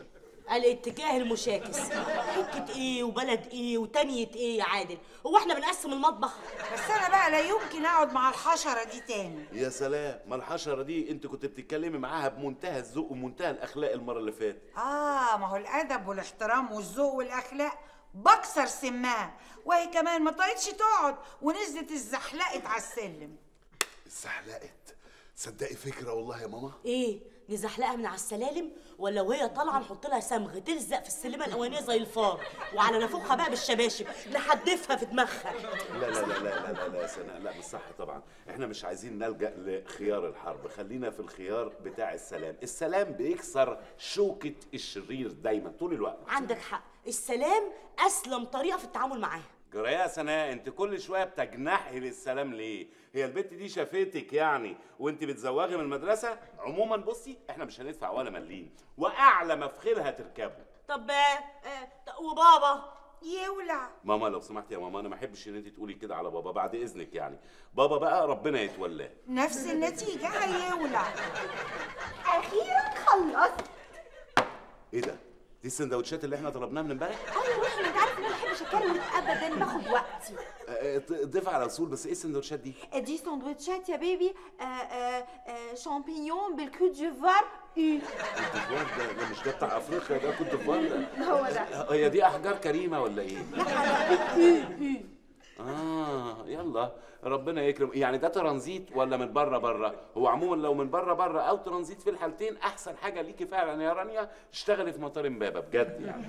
الاتجاه المشاكس حكة ايه وبلد ايه وتانية ايه يا عادل هو احنا بنقسم المطبخ بس انا بقى لا يمكن اقعد مع الحشره دي تاني يا سلام ما الحشره دي انت كنت بتتكلمي معاها بمنتهى الذوق ومنتهى الاخلاق المره اللي فاتت اه ما هو الادب والاحترام والذوق والاخلاق بكسر سماها وهي كمان ما طاقتش تقعد ونزلت اتزحلقت على السلم اتزحلقت تصدقي فكره والله يا ماما ايه نزحلقها من على السلالم ولا وهي طالعه نحط لها صمغ تلزق في السلمه الاولانيه زي الفار وعلى نافوخها بقى بالشباشب نحدفها في دماغها لا لا لا لا لا لا, لا يا سناء لا مش صح طبعا احنا مش عايزين نلجا لخيار الحرب خلينا في الخيار بتاع السلام السلام بيكسر شوكه الشرير دايما طول الوقت عندك حق السلام اسلم طريقه في التعامل معاها جرى يا سناء انت كل شويه بتجنحي للسلام ليه هي البت دي شافتك يعني وانت بتزوغي من المدرسه عموما بصي احنا مش هندفع ولا مليم واعلى مفخرها تركبه طب آه، آه، وبابا يولع ماما لو سمحت يا ماما انا ما احبش ان انت تقولي كده على بابا بعد اذنك يعني بابا بقى ربنا يتولاه نفس النتيجه هيولع اخيرا خلص ايه ده دي السندوتشات اللي احنا طلبناها من امبارح ايوه واحنا انت عارف ان انا ما بحبش اكلم ابدا باخد وقتي آه، آه، ضيف على اصول بس ايه السندوتشات دي دي سندوتشات يا بيبي آه، آه، آه، شامبينيون بالكو ديفوار اي كوت ديفوار ده ده مش ده بتاع افريقيا ده كوت ديفوار ده هو ده آه، هي دي احجار كريمه ولا ايه اي اي اه يلا ربنا يكرم يعني ده ترانزيت ولا من بره بره هو عموما لو من بره بره او ترانزيت في الحالتين احسن حاجه ليكي فعلا يا رانيا تشتغلي في مطار امبابه بجد يعني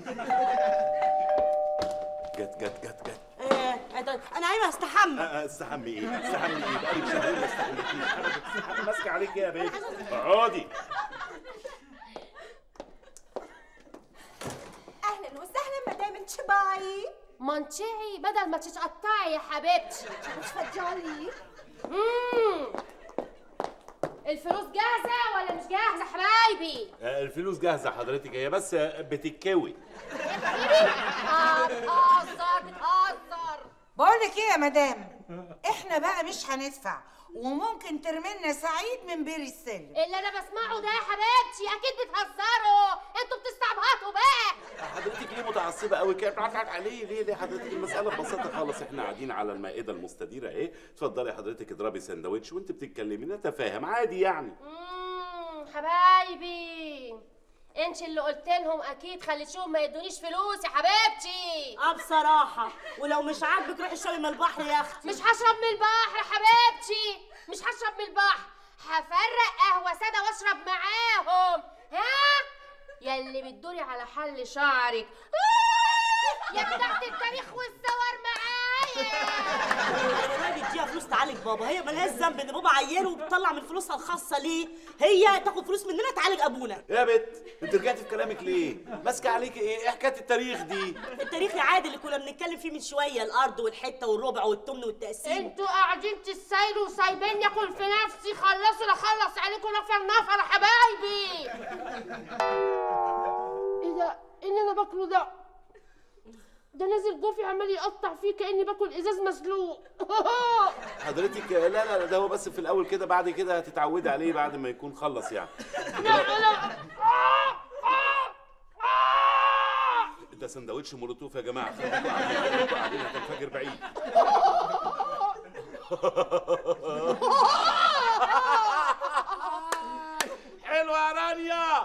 جد جد جد جد آه، آه، طيب، انا عايزه استحمى آه، آه، استحمي ايه استحمي ايه بقالك شهرين ما استحميتيش انا كنت ماسكه عليك ايه يا بنت اقعدي اهلا وسهلا مدام انشباي منشعي بدل ما تتقطعي يا حبيبتي اتفضلي مم. الفلوس جاهزة ولا مش جاهزة حبايبي؟ آه، الفلوس جاهزه حضرتك هي بس آه، بتتكوي آه، بتهزر بتهزر بقول لك ايه يا مدام احنا بقى مش هندفع وممكن ترمينا سعيد من بير السلم اللي انا بسمعه ده يا حبيبتي اكيد بتهزروا انتوا بتستعبطوا بقى حضرتك ليه متعصبه قوي كده بتعرف عليه ليه ليه حضرتك المساله ببساطه خالص احنا قاعدين على المائده المستديره اهي اتفضلي حضرتك اضربي سندوتش وانت بتتكلمي نتفاهم عادي يعني مم، حبايبي انت اللي قلت لهم اكيد خليتيهم ما يدونيش فلوس يا حبيبتي اه بصراحه ولو مش عاجبك روحي اشربي من البحر يا اختي مش هشرب من البحر يا حبيبتي مش هشرب من البحر هفرق قهوه ساده واشرب معاهم ها يلي بتدوري على حل شعرك آه، يا بتاعت التاريخ والصور معايا انا بيديها فلوس تعالج بابا هي ملهاش ذنب ان بابا عينه وبتطلع من فلوسها الخاصه ليه هي تاخد فلوس مننا تعالج ابونا يا بت انت رجعتي في كلامك ليه ماسكه عليكي ايه ايه حكايه التاريخ دي التاريخ العادي اللي كنا بنتكلم فيه من شويه الارض والحته والربع والتمن والتقسيم انتوا قاعدين تسايلوا وسايبيني اكل في نفسي خلصوا لا اخلص عليكم نفر نفر يا حبايبي ايه ده ايه اللي انا باكله ده ده نازل جوفي عمال يقطع فيه كاني باكل ازاز مسلوق حضرتك لا لا لا ده هو بس في الاول كده بعد كده هتتعودي عليه بعد ما يكون خلص يعني ده سندوتش مولوتوف يا جماعه خليكوا قاعدين خليكوا قاعدين هتنفجر بعيد حلوه يا رانيا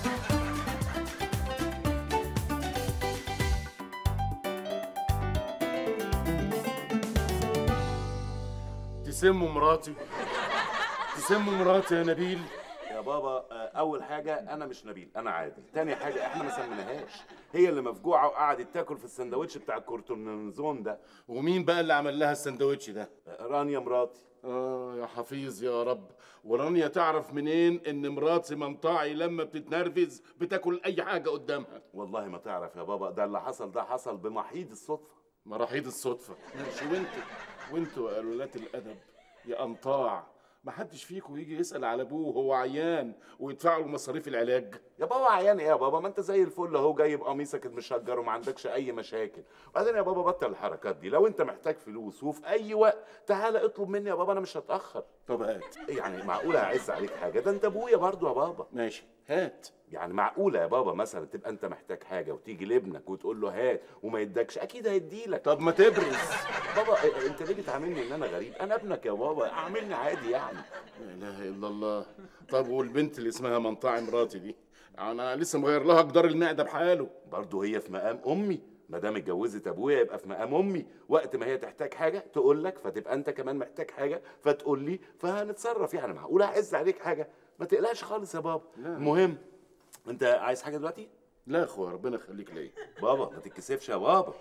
تسموا مراتي تسموا مراتي يا نبيل يا بابا آه، اول حاجه انا مش نبيل انا عادل تاني حاجه احنا ما سميناهاش هي اللي مفجوعه وقعدت تاكل في السندوتش بتاع الكورتونزون ده ومين بقى اللي عمل لها السندوتش ده آه، رانيا مراتي اه يا حفيظ يا رب ورانيا تعرف منين ان مراتي منطعي لما بتتنرفز بتاكل اي حاجه قدامها والله ما تعرف يا بابا ده اللي حصل ده حصل بمحيط الصدفه مراحيض الصدفه ماشي وانتوا وانتوا يا قلولات الادب يا انطاع ما حدش فيكم يجي يسال على ابوه وهو عيان ويدفع له مصاريف العلاج يا بابا عيان ايه يا بابا ما انت زي الفل اهو جايب قميصك المشجر وما عندكش اي مشاكل وبعدين يا بابا بطل الحركات دي لو انت محتاج فلوس وفي اي وقت تعالى اطلب مني يا بابا انا مش هتاخر طب هات يعني معقوله هعز عليك حاجه ده انت ابويا برضو يا بابا ماشي هات يعني معقوله يا بابا مثلا تبقى انت محتاج حاجه وتيجي لابنك وتقول له هات وما يدكش اكيد هيديلك طب ما تبرز بابا إ- انت ليه بتعاملني ان انا غريب انا ابنك يا بابا اعاملني عادي يعني لا اله الا الله طب والبنت اللي اسمها منطعي مراتي دي انا لسه مغير لها جدار المعده بحاله برضه هي في مقام امي ما دام اتجوزت ابويا يبقى في مقام امي وقت ما هي تحتاج حاجه تقول لك فتبقى انت كمان محتاج حاجه فتقول لي فهنتصرف يعني معقوله هعز عليك حاجه ما تقلقش خالص يا بابا المهم انت عايز حاجه دلوقتي لا يا اخويا ربنا يخليك ليا بابا ما تتكسفش يا بابا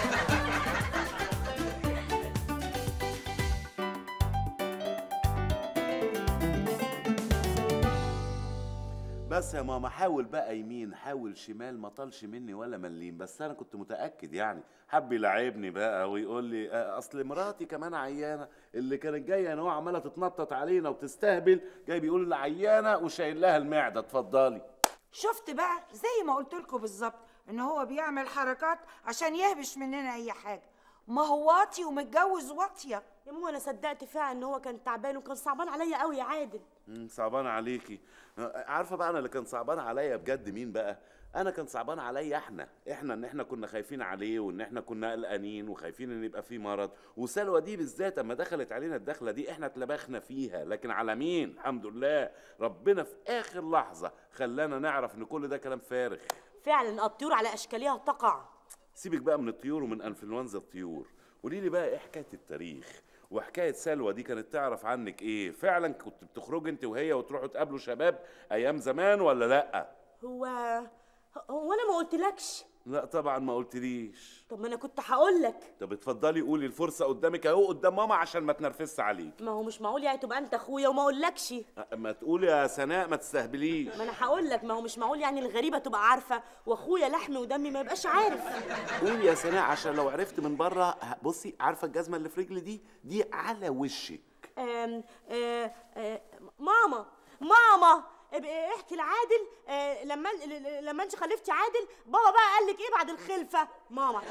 بس يا ماما حاول بقى يمين حاول شمال ما طالش مني ولا مليم بس انا كنت متاكد يعني حب يلعبني بقى ويقول لي آه، اصل مراتي كمان عيانه اللي كانت جايه انا عماله تتنطط علينا وتستهبل جاي بيقول لي عيانه وشايل لها المعده اتفضلي شفت بقى زي ما قلت لكم بالظبط ان هو بيعمل حركات عشان يهبش مننا اي حاجه ما هو واطي ومتجوز واطيه يا ماما انا صدقت فعلا ان هو كان تعبان وكان صعبان عليا قوي يا عادل مم، صعبان عليكي آه، عارفه بقى انا اللي كان صعبان عليا بجد مين بقى انا كان صعبان عليا احنا احنا ان احنا كنا خايفين عليه وان احنا كنا قلقانين وخايفين ان يبقى فيه مرض وسلوى دي بالذات اما دخلت علينا الدخله دي احنا اتلبخنا فيها لكن على مين الحمد لله ربنا في اخر لحظه خلانا نعرف ان كل ده كلام فارغ فعلا الطيور على اشكالها تقع سيبك بقى من الطيور ومن انفلونزا الطيور قولي لي بقى ايه حكايه التاريخ وحكايه سلوى دي كانت تعرف عنك ايه فعلا كنت بتخرجي انت وهي وتروحوا تقابلوا شباب ايام زمان ولا لا هو هو انا ما قلتلكش لا طبعا ما قلتليش طب ما انا كنت هقول لك طب اتفضلي قولي الفرصه قدامك اهو قدام ماما عشان ما تنرفزش عليك ما هو مش معقول يعني تبقى انت اخويا وما اقولكش ما تقولي يا سناء ما تستهبليش ما انا هقول لك ما هو مش معقول يعني الغريبه تبقى عارفه واخويا لحمي ودمي ما يبقاش عارف قولي يا سناء عشان لو عرفت من بره ه- بصي عارفه الجزمه اللي في رجلي دي دي على وشك آم آه آه ماما ماما ابقي احكي لعادل آه لما لما انت خلفتي عادل بابا بقى قال لك ايه بعد الخلفه ماما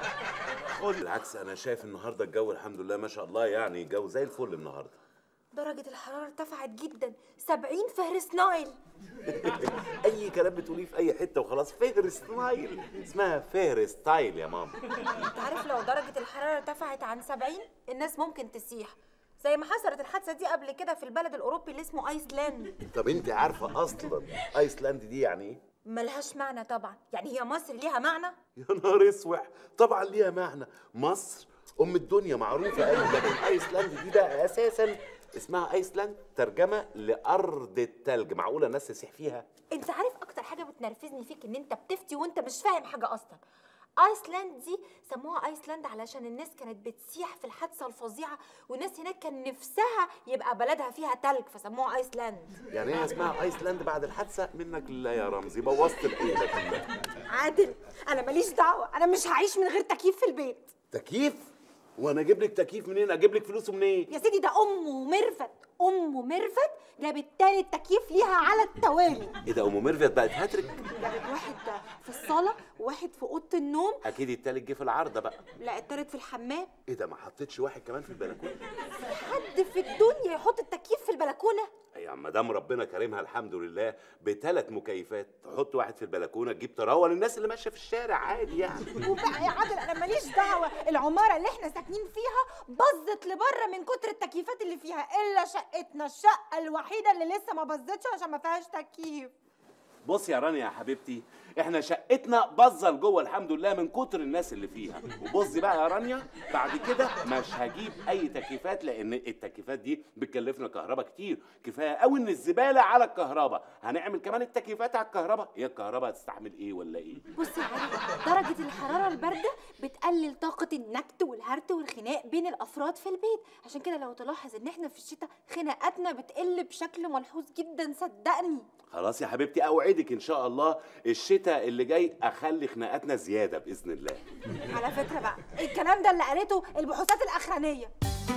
خد بالعكس انا شايف النهارده الجو الحمد لله ما شاء الله يعني الجو زي الفل النهارده درجة الحرارة ارتفعت جدا 70 فهرس نايل اي كلام بتقوليه في اي حته وخلاص فهر ستايل اسمها فهر ستايل يا ماما انت عارف لو درجة الحرارة ارتفعت عن 70 الناس ممكن تسيح زي ما حصلت الحادثة دي قبل كده في البلد الأوروبي اللي اسمه أيسلاند طب انت عارفه اصلا ايسلاند دي يعني ايه ملهاش معنى طبعا يعني هي مصر ليها معنى يا نهار اسوح طبعا ليها معنى مصر ام الدنيا معروفه قوي لكن ايسلاند دي بقى اساسا اسمها ايسلاند ترجمه لارض التلج معقوله الناس تسيح فيها انت عارف اكتر حاجة بتنرفزني فيك ان انت بتفتي وانت مش فاهم حاجة اصلا ايسلاند دي سموها ايسلاند علشان الناس كانت بتسيح في الحادثة الفظيعة والناس هناك كان نفسها يبقى بلدها فيها تلج فسموها ايسلاند يعني ايه اسمها ايسلاند بعد الحادثه منك لله يا رمزي بوظت القيله كلها عادل انا ماليش دعوة انا مش هعيش من غير تكييف في البيت تكييف وانا اجيب لك تكييف منين اجيب لك فلوسه منين يا سيدي ده امه ميرفت امه ميرفت جابت تاني التكييف ليها على التوالي ايه ده ام ميرفت بقت هاترك جابت واحد في الصاله وواحد في اوضه النوم اكيد التالت جه في العارضه بقى لا التالت في الحمام ايه ده ما حطيتش واحد كمان في البلكونه حد في الدنيا يحط التكييف في البلكونه يا ما دام ربنا كرمها الحمد لله بثلاث مكيفات تحط واحد في البلكونه تجيب تروى للناس اللي ماشيه في الشارع عادي يعني وبقى يا عادل انا ماليش دعوه العماره اللي احنا ساكنين فيها باظت لبره من كتر التكييفات اللي فيها الا شقتنا الشقه الوحيده اللي لسه ما باظتش عشان ما فيهاش تكييف بص يا رانيا يا حبيبتي احنا شقتنا باظه لجوه الحمد لله من كتر الناس اللي فيها وبصي بقى يا رانيا بعد كده مش هجيب اي تكييفات لان التكييفات دي بتكلفنا كهرباء كتير كفايه قوي ان الزباله على الكهرباء هنعمل كمان التكييفات على الكهرباء هي الكهرباء هتستحمل ايه ولا ايه بصي يا عادل درجه الحراره البارده بتقلل طاقه النكت والهرت والخناق بين الافراد في البيت عشان كده لو تلاحظ ان احنا في الشتاء خناقاتنا بتقل بشكل ملحوظ جدا صدقني خلاص يا حبيبتي اوعدك ان شاء الله الشتاء اللي جاي اخلي خناقاتنا زياده باذن الله على فكره بقى الكلام ده اللي قالته البحوثات الاخرانيه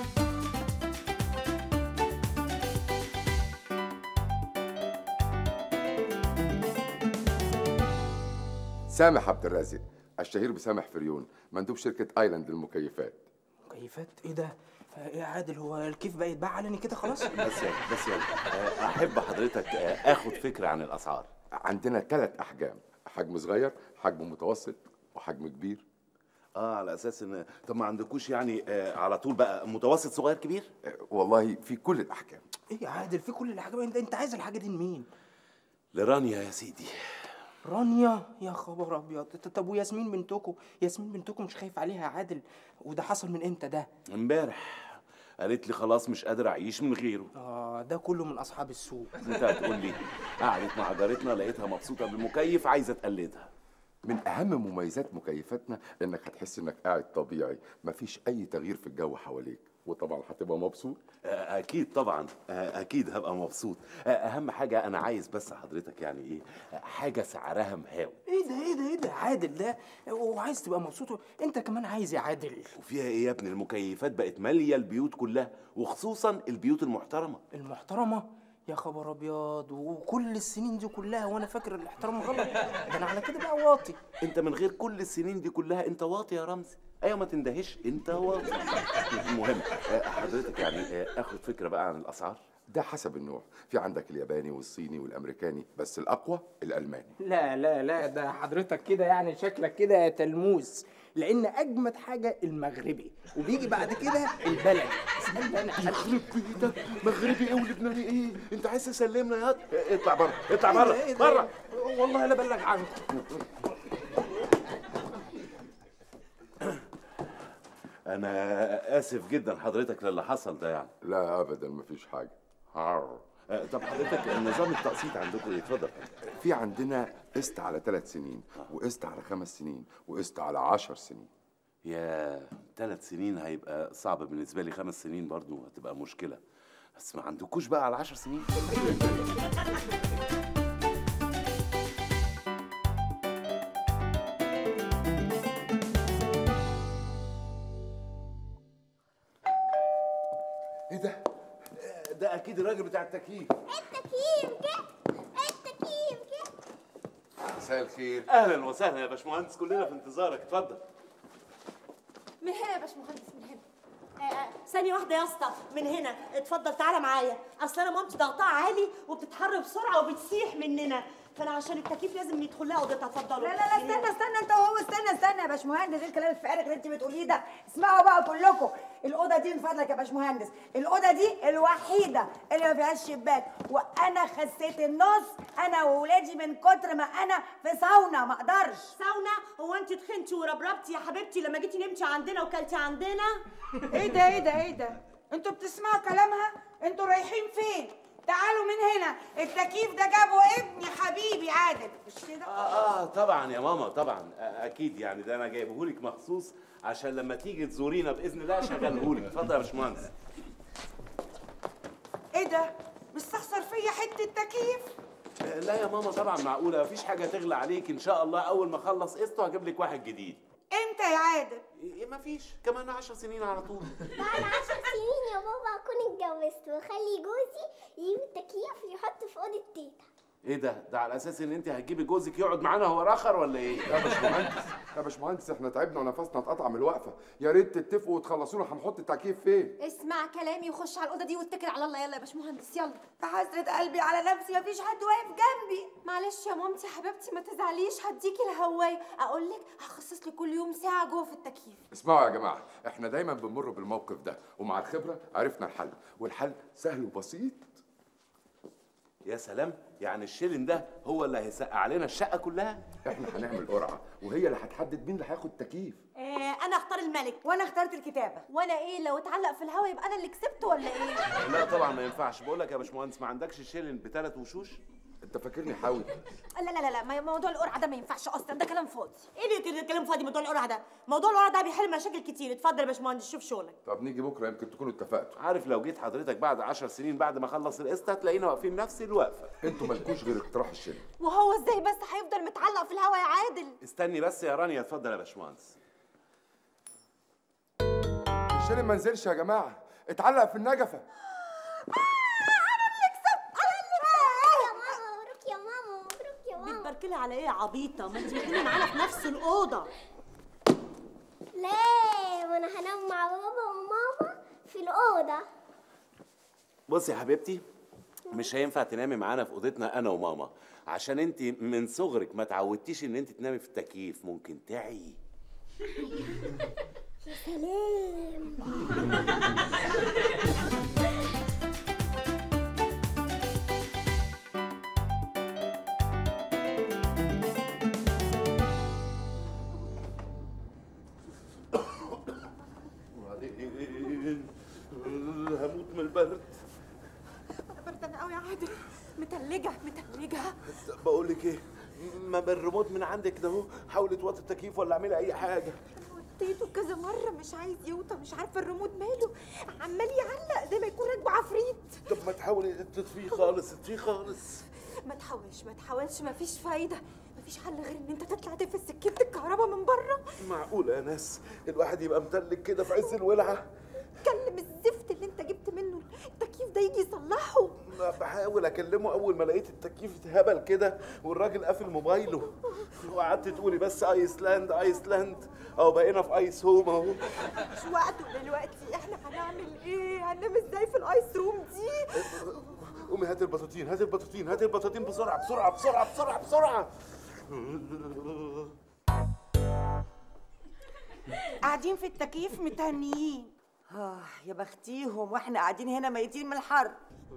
سامح عبد الرازق الشهير بسامح فريون مندوب شركة ايلاند للمكيفات مكيفات ايه ده يا عادل هو الكيف بقى يتباع علني كده خلاص بس يلا بس يلا آه، احب حضرتك آه، اخد فكره عن الاسعار عندنا ثلاث احجام حجم صغير حجم متوسط وحجم كبير اه على اساس ان طب ما عندكوش يعني آه على طول بقى متوسط صغير كبير والله في كل الاحجام ايه يا عادل في كل الحاجات انت انت عايز الحاجه دي لمين لرانيا يا سيدي رانيا يا خبر ابيض ط- طب وياسمين بنتكم ياسمين بنتكم مش خايف عليها يا عادل وده حصل من امتى ده امبارح قالت لي خلاص مش قادر اعيش من غيره اه ده كله من اصحاب السوق انت هتقول لي قعدت مع جارتنا لقيتها مبسوطه بالمكيف عايزه تقلدها من اهم مميزات مكيفاتنا انك هتحس انك قاعد طبيعي مفيش اي تغيير في الجو حواليك وطبعا هتبقى مبسوط آه، اكيد طبعا آه، اكيد هبقى مبسوط آه، اهم حاجه انا عايز بس حضرتك يعني ايه آه، حاجه سعرها مهاوي ايه ده ايه ده ايه ده عادل ده وعايز تبقى مبسوط انت كمان عايز يا عادل وفيها ايه يا ابني المكيفات بقت ماليه البيوت كلها وخصوصا البيوت المحترمه المحترمه يا خبر ابيض وكل السنين دي كلها وانا فاكر الاحترام غلط ده انا على كده بقى واطي انت من غير كل السنين دي كلها انت واطي يا رمزي ايوه ما تندهش انت واطي المهم آه، حضرتك يعني آه، اخد فكره بقى عن الاسعار ده حسب النوع في عندك الياباني والصيني والامريكاني بس الاقوى الالماني لا لا لا ده حضرتك كده يعني شكلك كده يا تلموس لان اجمد حاجه المغربي وبيجي بعد كده البلدي اسالني انا يخرب بيتك مغربي ايه ولبناني ايه انت عايز تسلمنا يا اطلع بره اطلع بره إيه ده؟ بره والله لا بلغ عنكم انا اسف جدا حضرتك للي حصل ده يعني لا ابدا مفيش حاجه آه، طب حضرتك نظام التقسيط عندكم ايه اتفضل في عندنا قسط على ثلاث سنين وقسط على خمس سنين وقسط على عشر سنين يا ثلاث سنين هيبقى صعب بالنسبه لي خمس سنين برضو هتبقى مشكله بس ما عندكوش بقى على عشر سنين ايه ده ده اكيد الراجل بتاع التكييف التكييف جه التكييف جه مساء الخير اهلا وسهلا يا باشمهندس كلنا في انتظارك اتفضل من هنا يا باشمهندس من هنا آه، آه، ثانية واحدة يا اسطى من هنا اتفضل تعالى معايا اصل انا مامتي ضغطها عالي وبتتحر بسرعة وبتسيح مننا فانا عشان التكييف لازم يدخل لها اوضتها اتفضلوا لا لا لا استنى استنى انت وهو استنى استنى يا باشمهندس ايه الكلام الفارغ اللي انت بتقوليه ده اسمعوا بقى كلكم الاوضه دي من فضلك يا باشمهندس الاوضه دي الوحيده اللي ما فيهاش شباك وانا خسيت النص انا وولادي من كتر ما انا في ساونا ما اقدرش ساونا هو انت تخنتي وربربتي يا حبيبتي لما جيتي نمتي عندنا وكلتي عندنا ايه ده ايه ده ايه ده انتوا بتسمعوا كلامها انتوا رايحين فين تعالوا من هنا التكييف ده جابه ابني حبيبي عادل مش كده اه اه طبعا يا ماما طبعا آه اكيد يعني ده انا جايبهولك مخصوص عشان لما تيجي تزورينا باذن الله اشغلهولك اتفضل يا باشمهندس ايه ده مستخسر فيا حته تكييف آه لا يا ماما طبعا معقوله مفيش حاجه تغلى عليك ان شاء الله اول ما اخلص قسطه هجيب لك واحد جديد امتى يا عادل إيه مفيش كمان عشر سنين على طول بعد عشر سنين يا بابا اكون اتجوزت واخلي جوزي يجيب التكييف يحطه في اوضه تيتا ايه ده ده على اساس ان انت هتجيبي جوزك يقعد معانا هو اخر ولا ايه يا باشمهندس يا باشمهندس احنا تعبنا ونفسنا اتقطع من الوقفه يا ريت تتفقوا وتخلصونا هنحط التكييف فين اسمع كلامي وخش على الاوضه دي واتكل على الله يلا يا باشمهندس يلا بحسرة قلبي على نفسي مفيش حد واقف جنبي معلش يا مامتي حبيبتي ما تزعليش هديكي الهوايه اقول لك هخصص لي كل يوم ساعه جوه في التكييف اسمعوا يا جماعه احنا دايما بنمر بالموقف ده ومع الخبره عرفنا الحل والحل سهل وبسيط يا سلام يعني الشيلن ده هو اللي هيسقع علينا الشقه كلها احنا هنعمل قرعه وهي اللي هتحدد مين اللي هياخد تكييف آه انا اختار الملك وانا اخترت الكتابه وانا ايه لو اتعلق في الهوا يبقى انا اللي كسبت ولا ايه لا طبعا ما ينفعش بقول لك يا باشمهندس ما عندكش شيلن بثلاث وشوش انت فاكرني حاوي لا لا لا لا ما- موضوع القرعه ده ما ينفعش اصلا ده كلام فاضي ايه اللي كده كلام فاضي موضوع القرعه ده موضوع القرعه ده بيحل مشاكل كتير اتفضل يا باشمهندس شوف شغلك طب نيجي بكره يمكن تكونوا اتفقتوا عارف لو جيت حضرتك بعد عشر سنين بعد ما اخلص القسط هتلاقينا واقفين نفس الوقفه انتوا مالكوش غير اقتراح الشله وهو ازاي بس هيفضل متعلق في الهوا يا عادل استني بس يا رانيا اتفضل يا باشمهندس الشله ما نزلش يا جماعه اتعلق في النجفه يا ماما مبروك يا ماما مبروك يا ماما بتبركلي على ايه يا عبيطه ما انت بتنامي معانا في نفس الاوضه ليه وانا هنام مع بابا وماما في الاوضه بصي يا حبيبتي مش هينفع تنامي معانا في اوضتنا انا وماما عشان انت من صغرك ما تعودتيش ان انت تنامي في التكييف ممكن تعي يا سلام وبعدين هموت من البرد انا بردانه قوي يا عادل متلجه متلجه بقول لك ايه ما بالريموت من عندك ده اهو حاولي توطي التكييف ولا اعملي اي حاجه وديته كذا مره مش عايز يوطى مش عارفه الريموت ماله عمال يعلق زي ما يكون راكبه عفريت طب ما تحاولي تطفيه خالص تطفيه خالص ما تحاولش ما تحاولش مفيش فايده مفيش حل غير ان انت تطلع تقفل سكينه الكهرباء من بره معقولة يا ناس الواحد يبقى متلج كده في عز الولعة كلم الزفت اللي انت جبت منه التكييف ده يجي يصلحه ما بحاول اكلمه اول ما لقيت التكييف اتهبل كده والراجل قافل موبايله وقعدت تقولي بس ايسلاند ايسلاند اهو بقينا في ايس هوم اهو مش وقته دلوقتي احنا هنعمل ايه هننام ازاي في الايس روم دي قومي هات البطاطين هات البطاطين هات البطاطين بسرعة بسرعة بسرعة بسرعة بسرعة قاعدين في التكييف متهنيين اه يا بختيهم واحنا قاعدين هنا ميتين من الحر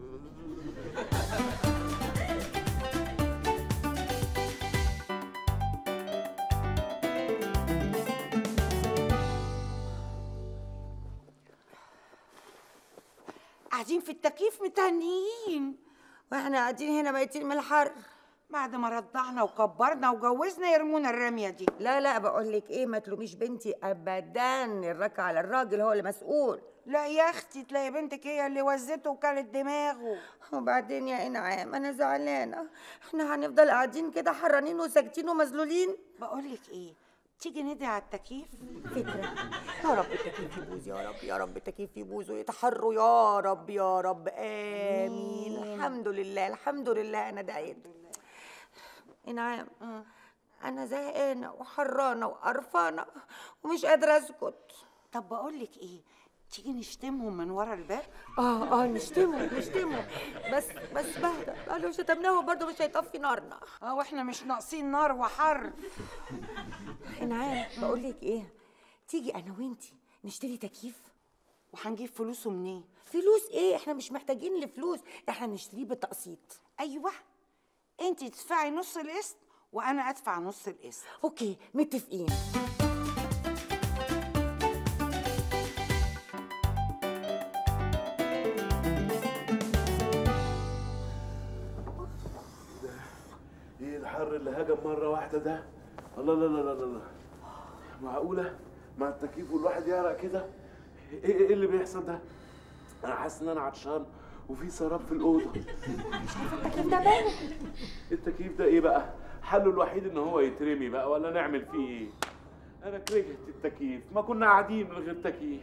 قاعدين في التكييف متهنيين واحنا قاعدين هنا ميتين من الحر بعد ما رضعنا وكبرنا وجوزنا يرمونا الرميه دي لا لا بقول لك ايه ما تلوميش بنتي ابدا الركع على الراجل هو اللي مسؤول لا يا اختي تلاقي بنتك هي اللي وزته وكلت دماغه وبعدين يا انعام انا زعلانه احنا هنفضل قاعدين كده حرانين وساكتين ومذلولين بقول لك ايه تيجي ندعي على التكييف فكره يا رب التكييف يبوظ يا رب يا رب التكييف يبوظ ويتحروا يا رب يا رب امين الحمد لله الحمد لله انا دعيت انعام انا زهقانه وحرانه وقرفانه ومش قادره اسكت طب بقول لك ايه تيجي نشتمهم من ورا الباب اه اه نشتمه نشتمه بس بس بهدى قالوا شتمناه برضه مش هيطفي نارنا اه واحنا مش ناقصين نار وحر انعام بقول لك ايه تيجي انا وانتي نشتري تكييف وهنجيب فلوسه منين فلوس ايه احنا مش محتاجين لفلوس احنا نشتريه بالتقسيط ايوه انت تدفعي نص القسط وانا ادفع نص القسط اوكي متفقين ايه الحر اللي هجم مرة واحدة ده الله لا لا لا لا لا معقولة مع التكييف والواحد يعرق كده ايه ايه إيه اللي بيحصل ده انا حاسس ان انا عطشان وفي سراب في الأوضة التكييف ده ماله التكييف ده ايه بقى حله الوحيد ان هو يترمي بقى ولا نعمل فيه ايه انا كرهت التكييف ما كنا قاعدين من غير تكييف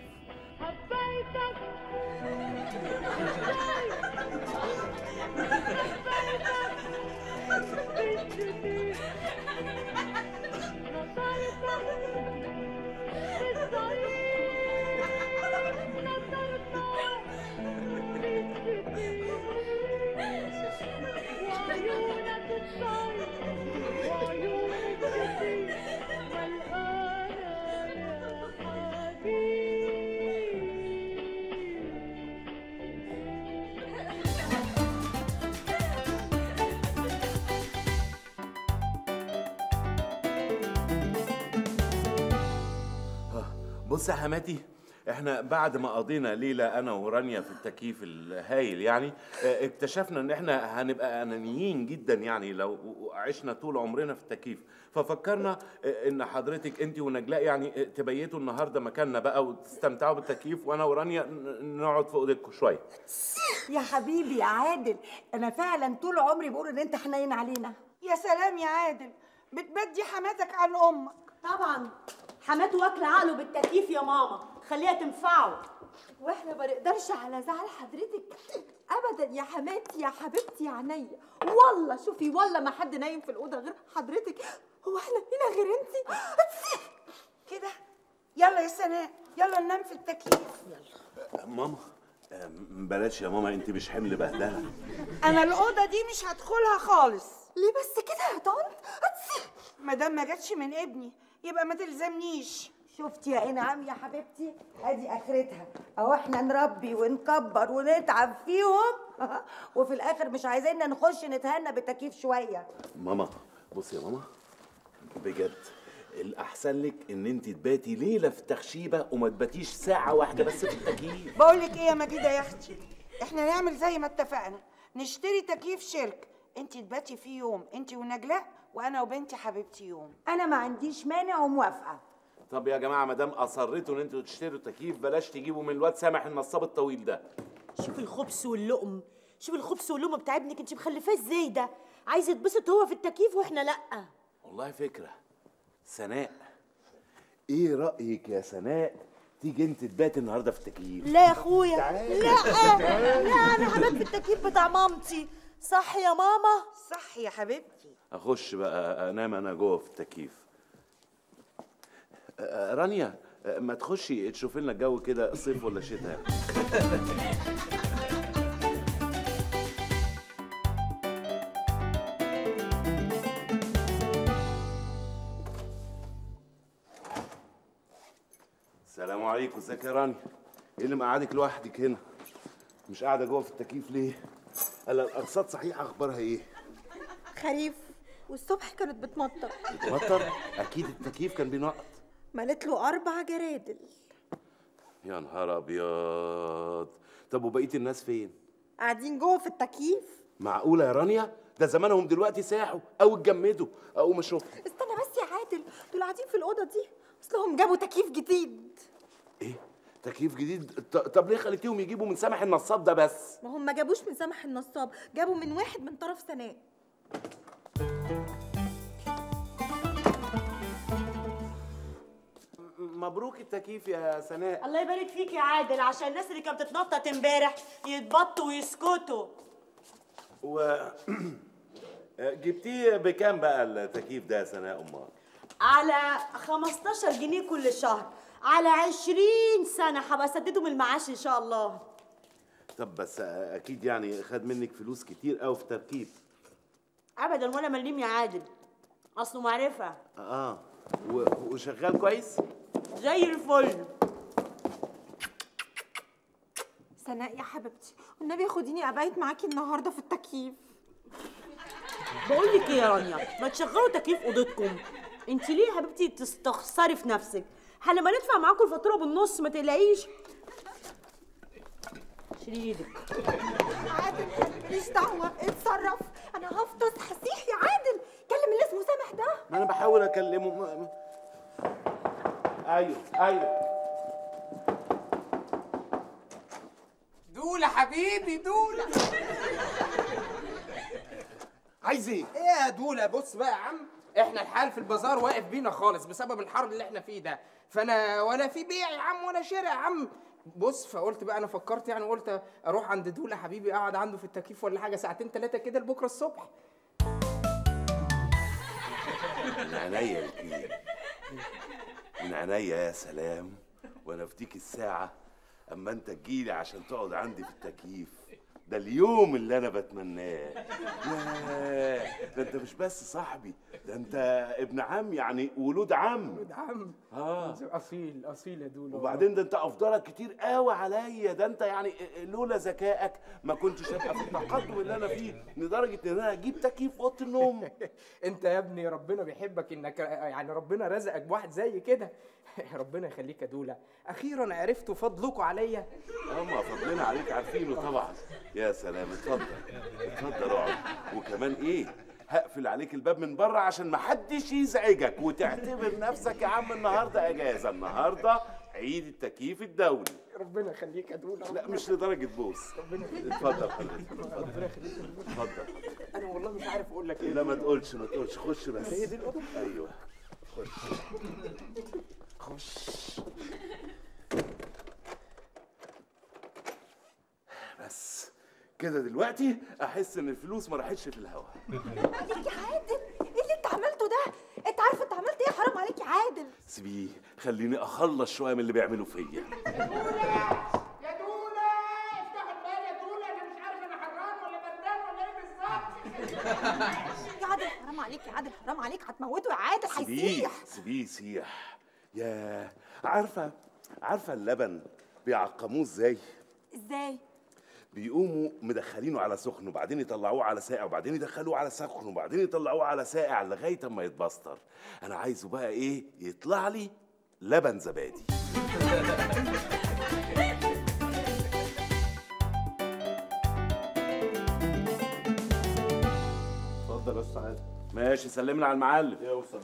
بص يا حماتي احنا بعد ما قضينا ليله انا ورانيا في التكييف الهايل يعني اه، اكتشفنا ان احنا هنبقى انانيين جدا يعني لو عشنا طول عمرنا في التكييف ففكرنا اه، ان حضرتك انت ونجلاء يعني اه، تبيتوا النهارده مكاننا بقى وتستمتعوا بالتكييف وانا ورانيا ن- نقعد في اوضتكم شويه يا حبيبي يا عادل انا فعلا طول عمري بقول ان انت حنين علينا يا سلام يا عادل بتبدي حماتك عن امك طبعا حماته واكله عقله بالتكييف يا ماما خليها تنفعه واحنا ما نقدرش على زعل حضرتك ابدا يا حماتي يا حبيبتي يا عينيا والله شوفي والله ما حد نايم في الاوضه غير حضرتك هو احنا هنا غير انتي كده يلا يا سناء يلا ننام في التكييف ماما آه، بلاش يا ماما انت مش حمل بهدله انا الاوضه دي مش هدخلها خالص ليه بس كده يا طنط ما دام ما جاتش من ابني يبقى ما تلزمنيش شفتي يا انعام يا حبيبتي ادي اخرتها اهو احنا نربي ونكبر ونتعب فيهم وفي الاخر مش عايزيننا نخش نتهنى بالتكييف شويه ماما بصي يا ماما بجد الاحسن لك ان انت تباتي ليله في التخشيبه وما تباتيش ساعه واحده بس في التكييف بقول لك ايه يا مجيده يا اختي احنا نعمل زي ما اتفقنا نشتري تكييف شرك انت تباتي فيه يوم انت ونجلاء وانا وبنتي حبيبتي يوم انا ما عنديش مانع وموافقه طب يا جماعه ما دام اصريتوا ان انتوا تشتروا تكييف بلاش تجيبوا من الواد سامح النصاب الطويل ده شوف الخبز واللقم شوف الخبز واللقم بتاع ابنك انت مخلفاه ازاي ده عايز يتبسط هو في التكييف واحنا لا والله فكره سناء ايه رايك يا سناء تيجي انت تبات النهارده في التكييف لا يا اخويا تعالي. لا لا انا هبات في التكييف بتاع مامتي صح يا ماما صح يا حبيبتي اخش بقى انام انا جوه في التكييف آه، رانيا آه، ما تخشي تشوفي لنا الجو كده صيف ولا شتاء السلام عليكم ازيك يا رانيا ايه اللي مقعدك لوحدك هنا مش قاعده جوه في التكييف ليه الا الاقساط صحيح اخبارها ايه خريف والصبح كانت بتمطر مطر اكيد التكييف كان بينقط ملت له أربع جرادل يا نهار ابيض طب وبقيه الناس فين قاعدين جوه في التكييف معقوله يا رانيا ده زمانهم دلوقتي ساحوا او اتجمدوا اقوم اشوف استنى بس يا عادل دول قاعدين في الأوضة دي أصلهم جابوا تكييف جديد ايه تكييف جديد ط- طب ليه خليتيهم يجيبوا من سامح النصاب ده بس ما هم ما جابوش من سامح النصاب جابوا من واحد من طرف سناء مبروك التكييف يا سناء الله يبارك فيك يا عادل عشان الناس اللي كانت بتتنطط امبارح يتبطوا ويسكتوا و جبتيه بكام بقى التكييف ده يا سناء امال على 15 جنيه كل شهر على 20 سنة هبقى اسدده من المعاش ان شاء الله طب بس اكيد يعني خد منك فلوس كتير قوي في تركيب ابدا ولا مليم يا عادل اصله معرفة اه و... وشغال كويس زي الفل سناء يا حبيبتي والنبي خديني أبيت معاكي النهاردة في التكييف بقول لك ايه يا رانيا ما تشغلوا تكييف اوضتكم انت ليه يا حبيبتي تستخسري في نفسك احنا لما ندفع معاكم الفاتوره بالنص ما تقلقيش شيلي ايدك عادل ماليش دعوة اتصرف أنا هفطس هسيح يا عادل كلم اللي اسمه سامح ده ما انا بحاول اكلمه ما... ما... ايوه ايوه دولة حبيبي دولة عايز ايه؟ ايه يا دولة بص بقى يا عم احنا الحال في البازار واقف بينا خالص بسبب الحر اللي احنا فيه ده فانا ولا في بيع يا عم ولا شراء يا عم بص فقلت بقى انا فكرت يعني قلت اروح عند دولة حبيبي اقعد عنده في التكييف ولا حاجه ساعتين ثلاثه كده لبكره الصبح من عينيا الاتنين من عينيا يا سلام وانا في ديك الساعة اما انت تجيلي عشان تقعد عندي في التكييف ده اليوم اللي انا بتمناه ياه، ده انت مش بس صاحبي ده انت ابن عم يعني ولود عم ولد عم اه اصيل اصيل يا دولة وبعدين ده انت افضلك كتير قوي عليا ده انت يعني لولا ذكائك ما كنتش هبقى في التقدم اللي انا فيه لدرجه ان انا اجيب تكييف في اوضه النوم انت يا ابني ربنا بيحبك انك يعني ربنا رزقك بواحد زي كده ربنا يخليك يا دوله اخيرا عرفتوا فضلكم عليا هما فضلنا عليك عارفينه طبعا يا سلام اتفضل اتفضل اقعد وكمان ايه هقفل عليك الباب من بره عشان محدش يزعجك وتعتبر نفسك يا عم النهارده اجازه النهارده عيد التكييف الدولي ربنا يخليك يا دوله لا مش لدرجه بوس ربنا يخليك اتفضل حضرتك ربنا اتفضل يخليك يا دولة. اتفضل انا والله مش عارف اقول لك ايه لا ما تقولش ما تقولش خش بس هي دي الأوضة؟ ايوه خش خش بس كده دلوقتي احس ان الفلوس ما راحتش في الهوا عليك يا عادل ايه اللي انت عملته ده انت عارف انت عملت ايه حرام عليك يا عادل عادل سيبيه خليني اخلص شويه من اللي بيعملوا فيا يا دولة افتح الباب يا دولة انا مش عارف انا حران ولا بردان ولا ايه بالظبط يا عادل حرام عليك يا عادل حرام عليك هتموته يا عادل سيبيه هيسيح سيبيه يسيح يا عارفه عارفه اللبن بيعقموه ازاي ازاي بيقوموا مدخلينه على سخن وبعدين يطلعوه على ساقع وبعدين يدخلوه على سخن وبعدين يطلعوه على ساقع لغايه اما يتبستر انا عايزه بقى ايه يطلع لي لبن زبادي اتفضل يا استاذ عادل ماشي سلمنا على المعلم يا استاذ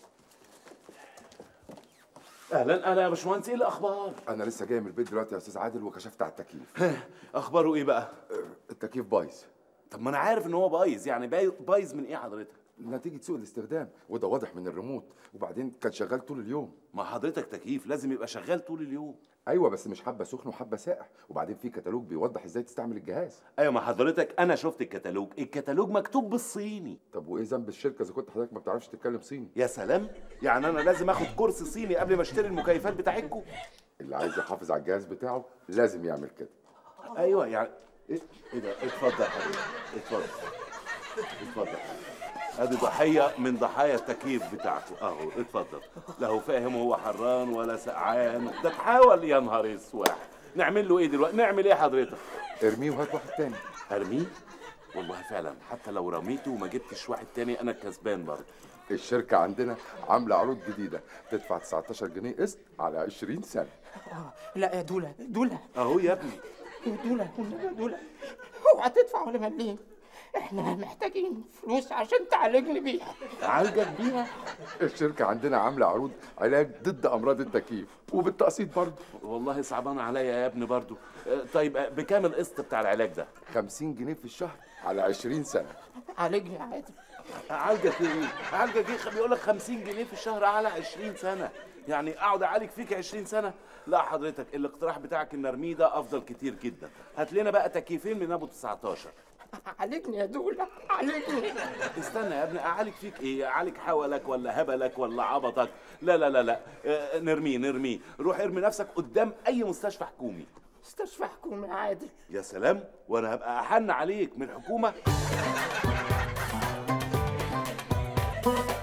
اهلا اهلا يا باشمهندس ايه الاخبار انا لسه جاي من البيت دلوقتي يا استاذ عادل وكشفت على التكييف اخباره ايه بقى التكييف بايظ طب ما انا عارف ان هو بايظ يعني باي- بايظ من ايه حضرتك نتيجه سوء الاستخدام وده واضح من الريموت وبعدين كان شغال طول اليوم ما حضرتك تكييف لازم يبقى شغال طول اليوم ايوه بس مش حبه سخن وحبه ساقع وبعدين في كتالوج بيوضح ازاي تستعمل الجهاز ايوه ما حضرتك انا شفت الكتالوج الكتالوج مكتوب بالصيني طب وايه ذنب الشركه اذا كنت حضرتك ما بتعرفش تتكلم صيني يا سلام يعني انا لازم اخد كورس صيني قبل ما اشتري المكيفات بتاعتكم اللي عايز يحافظ على الجهاز بتاعه لازم يعمل كده ايوه يعني ايه إيه ده اتفضل يا حبيبي اتفضل اتفضل ادي ضحيه من ضحايا التكييف بتاعكم اهو اتفضل لا هو فاهم هو حران ولا سقعان ده تحاول يا نهار اسود نعمل له ايه دلوقتي نعمل ايه حضرتك ارميه وهات واحد تاني ارميه والله فعلا حتى لو رميته وما جبتش واحد تاني انا الكسبان برضه الشركه عندنا عامله عروض جديده تدفع 19 جنيه قسط على 20 سنه لا يا دولة دولة اهو يا ابني يا دولة والنبي يا دولة اوعى تدفع ولا مليم احنا محتاجين فلوس عشان تعالجني بيها عالجك بيها الشركه عندنا عامله عروض علاج ضد امراض التكييف وبالتقسيط برضه والله صعبان عليا يا ابني برضه آه، طيب آه، بكام القسط بتاع العلاج ده 50 جنيه في الشهر على 20 سنه عالجني عادي عالجك ايه؟ عالجك ايه؟ بيقول لك 50 جنيه في الشهر على 20 سنه، يعني اقعد اعالج فيك 20 سنه؟ لا حضرتك الاقتراح بتاعك ان ارميه ده افضل كتير جدا، هات لنا بقى تكييفين من ابو 19 عالجني يا دولة عالجني استنى يا ابني اعالج فيك ايه؟ اعالج حولك ولا هبلك ولا عبطك؟ لا لا لا لا آه، نرميه نرميه، روح ارمي نفسك قدام اي مستشفى حكومي. مستشفى حكومي عادي يا سلام وانا هبقى احن عليك من الحكومه